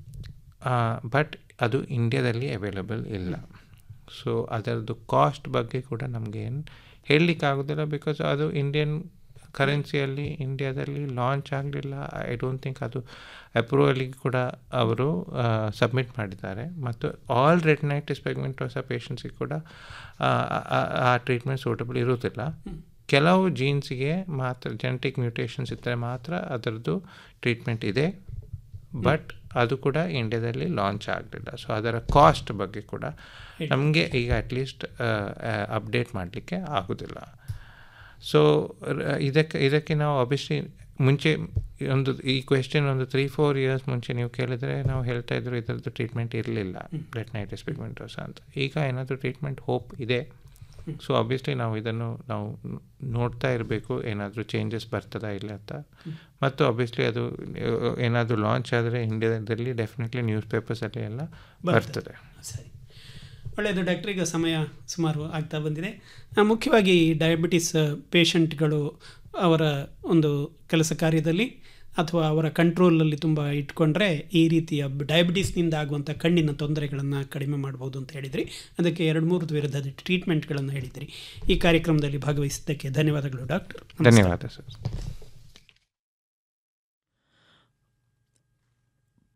ಬಟ್ ಅದು ಇಂಡಿಯಾದಲ್ಲಿ ಅವೈಲಬಲ್ ಇಲ್ಲ ಸೊ ಅದರದ್ದು ಕಾಸ್ಟ್ ಬಗ್ಗೆ ಕೂಡ ನಮಗೆ ಏನು ಹೇಳಲಿಕ್ಕಾಗೋದಿಲ್ಲ ಬಿಕಾಸ್ ಅದು ಇಂಡಿಯನ್ ಕರೆನ್ಸಿಯಲ್ಲಿ ಇಂಡಿಯಾದಲ್ಲಿ ಲಾಂಚ್ ಆಗಲಿಲ್ಲ ಐ ಡೋಂಟ್ ಥಿಂಕ್ ಅದು ಅಪ್ರೂವಲಿಗೆ ಕೂಡ ಅವರು ಸಬ್ಮಿಟ್ ಮಾಡಿದ್ದಾರೆ ಮತ್ತು ಆಲ್ ರೆಟಿನೈಟಿಸ್ ಪೆಗ್ಮೆಂಟೋಸ ಪೇಷಂಟ್ಸಿಗೆ ಕೂಡ ಆ, ಆ- ಆ ಟ್ರೀಟ್ಮೆಂಟ್ ಸೂಟಬಲ್ ಇರೋದಿಲ್ಲ ಕೆಲವು ಜೀನ್ಸಿಗೆ ಮಾತ್ರ ಜೆನೆಟಿಕ್ ಮ್ಯೂಟೇಷನ್ಸ್ ಇದ್ದರೆ ಮಾತ್ರ ಅದರದ್ದು ಟ್ರೀಟ್ಮೆಂಟ್ ಇದೆ ಬಟ್ ಅದು ಕೂಡ ಇಂಡಿಯಾದಲ್ಲಿ ಲಾಂಚ್ ಆಗಲಿಲ್ಲ ಸೊ ಅದರ ಕಾಸ್ಟ್ ಬಗ್ಗೆ ಕೂಡ ನಮಗೆ ಈಗ ಅಟ್ಲೀಸ್ಟ್ ಅಪ್ಡೇಟ್ ಮಾಡಲಿಕ್ಕೆ ಆಗೋದಿಲ್ಲ ಸೊ ಇದಕ್ಕೆ ಇದಕ್ಕೆ ನಾವು ಅಬಿಯಸ್ಲಿ ಮುಂಚೆ ಒಂದು ಈ ಕ್ವೆಶ್ಚನ್ ಒಂದು ತ್ರೀ ಫೋರ್ ಇಯರ್ಸ್ ಮುಂಚೆ ನೀವು ಕೇಳಿದರೆ ನಾವು ಹೇಳ್ತಾ ಇದ್ರು ಇದರದ್ದು ಟ್ರೀಟ್ಮೆಂಟ್ ಇರಲಿಲ್ಲ ರೆಟ್ನೈಟಿಸ್ ಪಿಗ್ಮೆಂಟೋಸ ಅಂತ ಈಗ ಏನಾದರೂ ಟ್ರೀಟ್ಮೆಂಟ್ ಹೋಪ್ ಇದೆ ಸೊ ಅಬ್ವಿಯಸ್ಲಿ ನಾವು ಇದನ್ನು ನಾವು ನೋಡ್ತಾ ಇರಬೇಕು ಏನಾದರೂ ಚೇಂಜಸ್ ಬರ್ತದಾ ಇಲ್ಲ ಅಂತ ಮತ್ತು ಅಬ್ವಿಯಸ್ಲಿ ಅದು ಏನಾದರೂ ಲಾಂಚ್ ಆದರೆ ಇಂಡಿಯಾದಲ್ಲಿ ಡೆಫಿನೆಟ್ಲಿ ನ್ಯೂಸ್ ಪೇಪರ್ಸಲ್ಲಿ ಎಲ್ಲ ಬರ್ತದೆ ಸರಿ ಒಳ್ಳೆಯದು ಡಾಕ್ಟರ್ ಈಗ ಸಮಯ ಸುಮಾರು ಆಗ್ತಾ ಬಂದಿದೆ ಆ, ಮುಖ್ಯವಾಗಿ ಡಯಾಬಿಟಿಸ್ ಪೇಷಂಟ್ಗಳು ಅವರ ಒಂದು ಕೆಲಸ ಕಾರ್ಯದಲ್ಲಿ ಅಥವಾ ಅವರ ಕಂಟ್ರೋಲಲ್ಲಿ ತುಂಬ ಇಟ್ಕೊಂಡ್ರೆ ಈ ರೀತಿಯ ಡಯಾಬಿಟಿಸ್ನಿಂದ ಆಗುವಂಥ ಕಣ್ಣಿನ ತೊಂದರೆಗಳನ್ನು ಕಡಿಮೆ ಮಾಡ್ಬೋದು ಅಂತ ಹೇಳಿದ್ರಿ ಅದಕ್ಕೆ ಎರಡು ಮೂರು ವಿರುದ್ಧದ ಟ್ರೀಟ್ಮೆಂಟ್ಗಳನ್ನು ಹೇಳಿದ್ರಿ ಈ ಕಾರ್ಯಕ್ರಮದಲ್ಲಿ ಭಾಗವಹಿಸಿದ್ದಕ್ಕೆ ಧನ್ಯವಾದಗಳು ಡಾಕ್ಟರ್ ನಮಸ್ಕಾರ. ಧನ್ಯವಾದ ಸರ್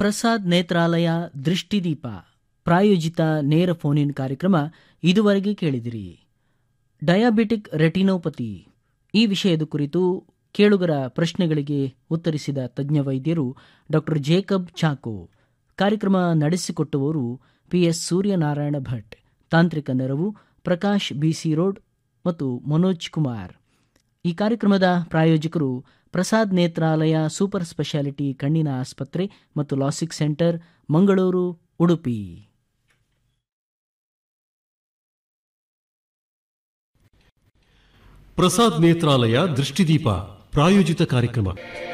ಪ್ರಸಾದ್ ನೇತ್ರಾಲಯ ದೃಷ್ಟಿದೀಪ ಪ್ರಾಯೋಜಿತ ನೇರ ಫೋನ್ ಕಾರ್ಯಕ್ರಮ ಇದುವರೆಗೆ ಕೇಳಿದಿರಿ ಡಯಾಬಿಟಿಕ್ ರೆಟಿನೋಪತಿ ಈ ವಿಷಯದ ಕುರಿತು ಕೇಳುಗರ ಪ್ರಶ್ನೆಗಳಿಗೆ ಉತ್ತರಿಸಿದ ತಜ್ಞ ವೈದ್ಯರು ಡಾಕ್ಟರ್ ಜೇಕಬ್ ಚಾಕೋ ಕಾರ್ಯಕ್ರಮ ನಡೆಸಿಕೊಟ್ಟವರು ಪಿಎಸ್ ಸೂರ್ಯನಾರಾಯಣ ಭಟ್ ತಾಂತ್ರಿಕ ನೆರವು ಪ್ರಕಾಶ್ ಬಿಸಿ ರೋಡ್ ಮತ್ತು ಮನೋಜ್ ಕುಮಾರ್ ಈ ಕಾರ್ಯಕ್ರಮದ ಪ್ರಾಯೋಜಕರು ಪ್ರಸಾದ್ ನೇತ್ರಾಲಯ ಸೂಪರ್ ಸ್ಪೆಷಾಲಿಟಿ ಕಣ್ಣಿನ ಆಸ್ಪತ್ರೆ ಮತ್ತು ಲಾಸಿಕ್ ಸೆಂಟರ್ ಮಂಗಳೂರು ಉಡುಪಿ ಪ್ರಸಾದ್ ನೇತ್ರಾಲಯ ದೃಷ್ಟಿದೀಪ ಪ್ರಾಯೋಜಿತ ಕಾರ್ಯಕ್ರಮ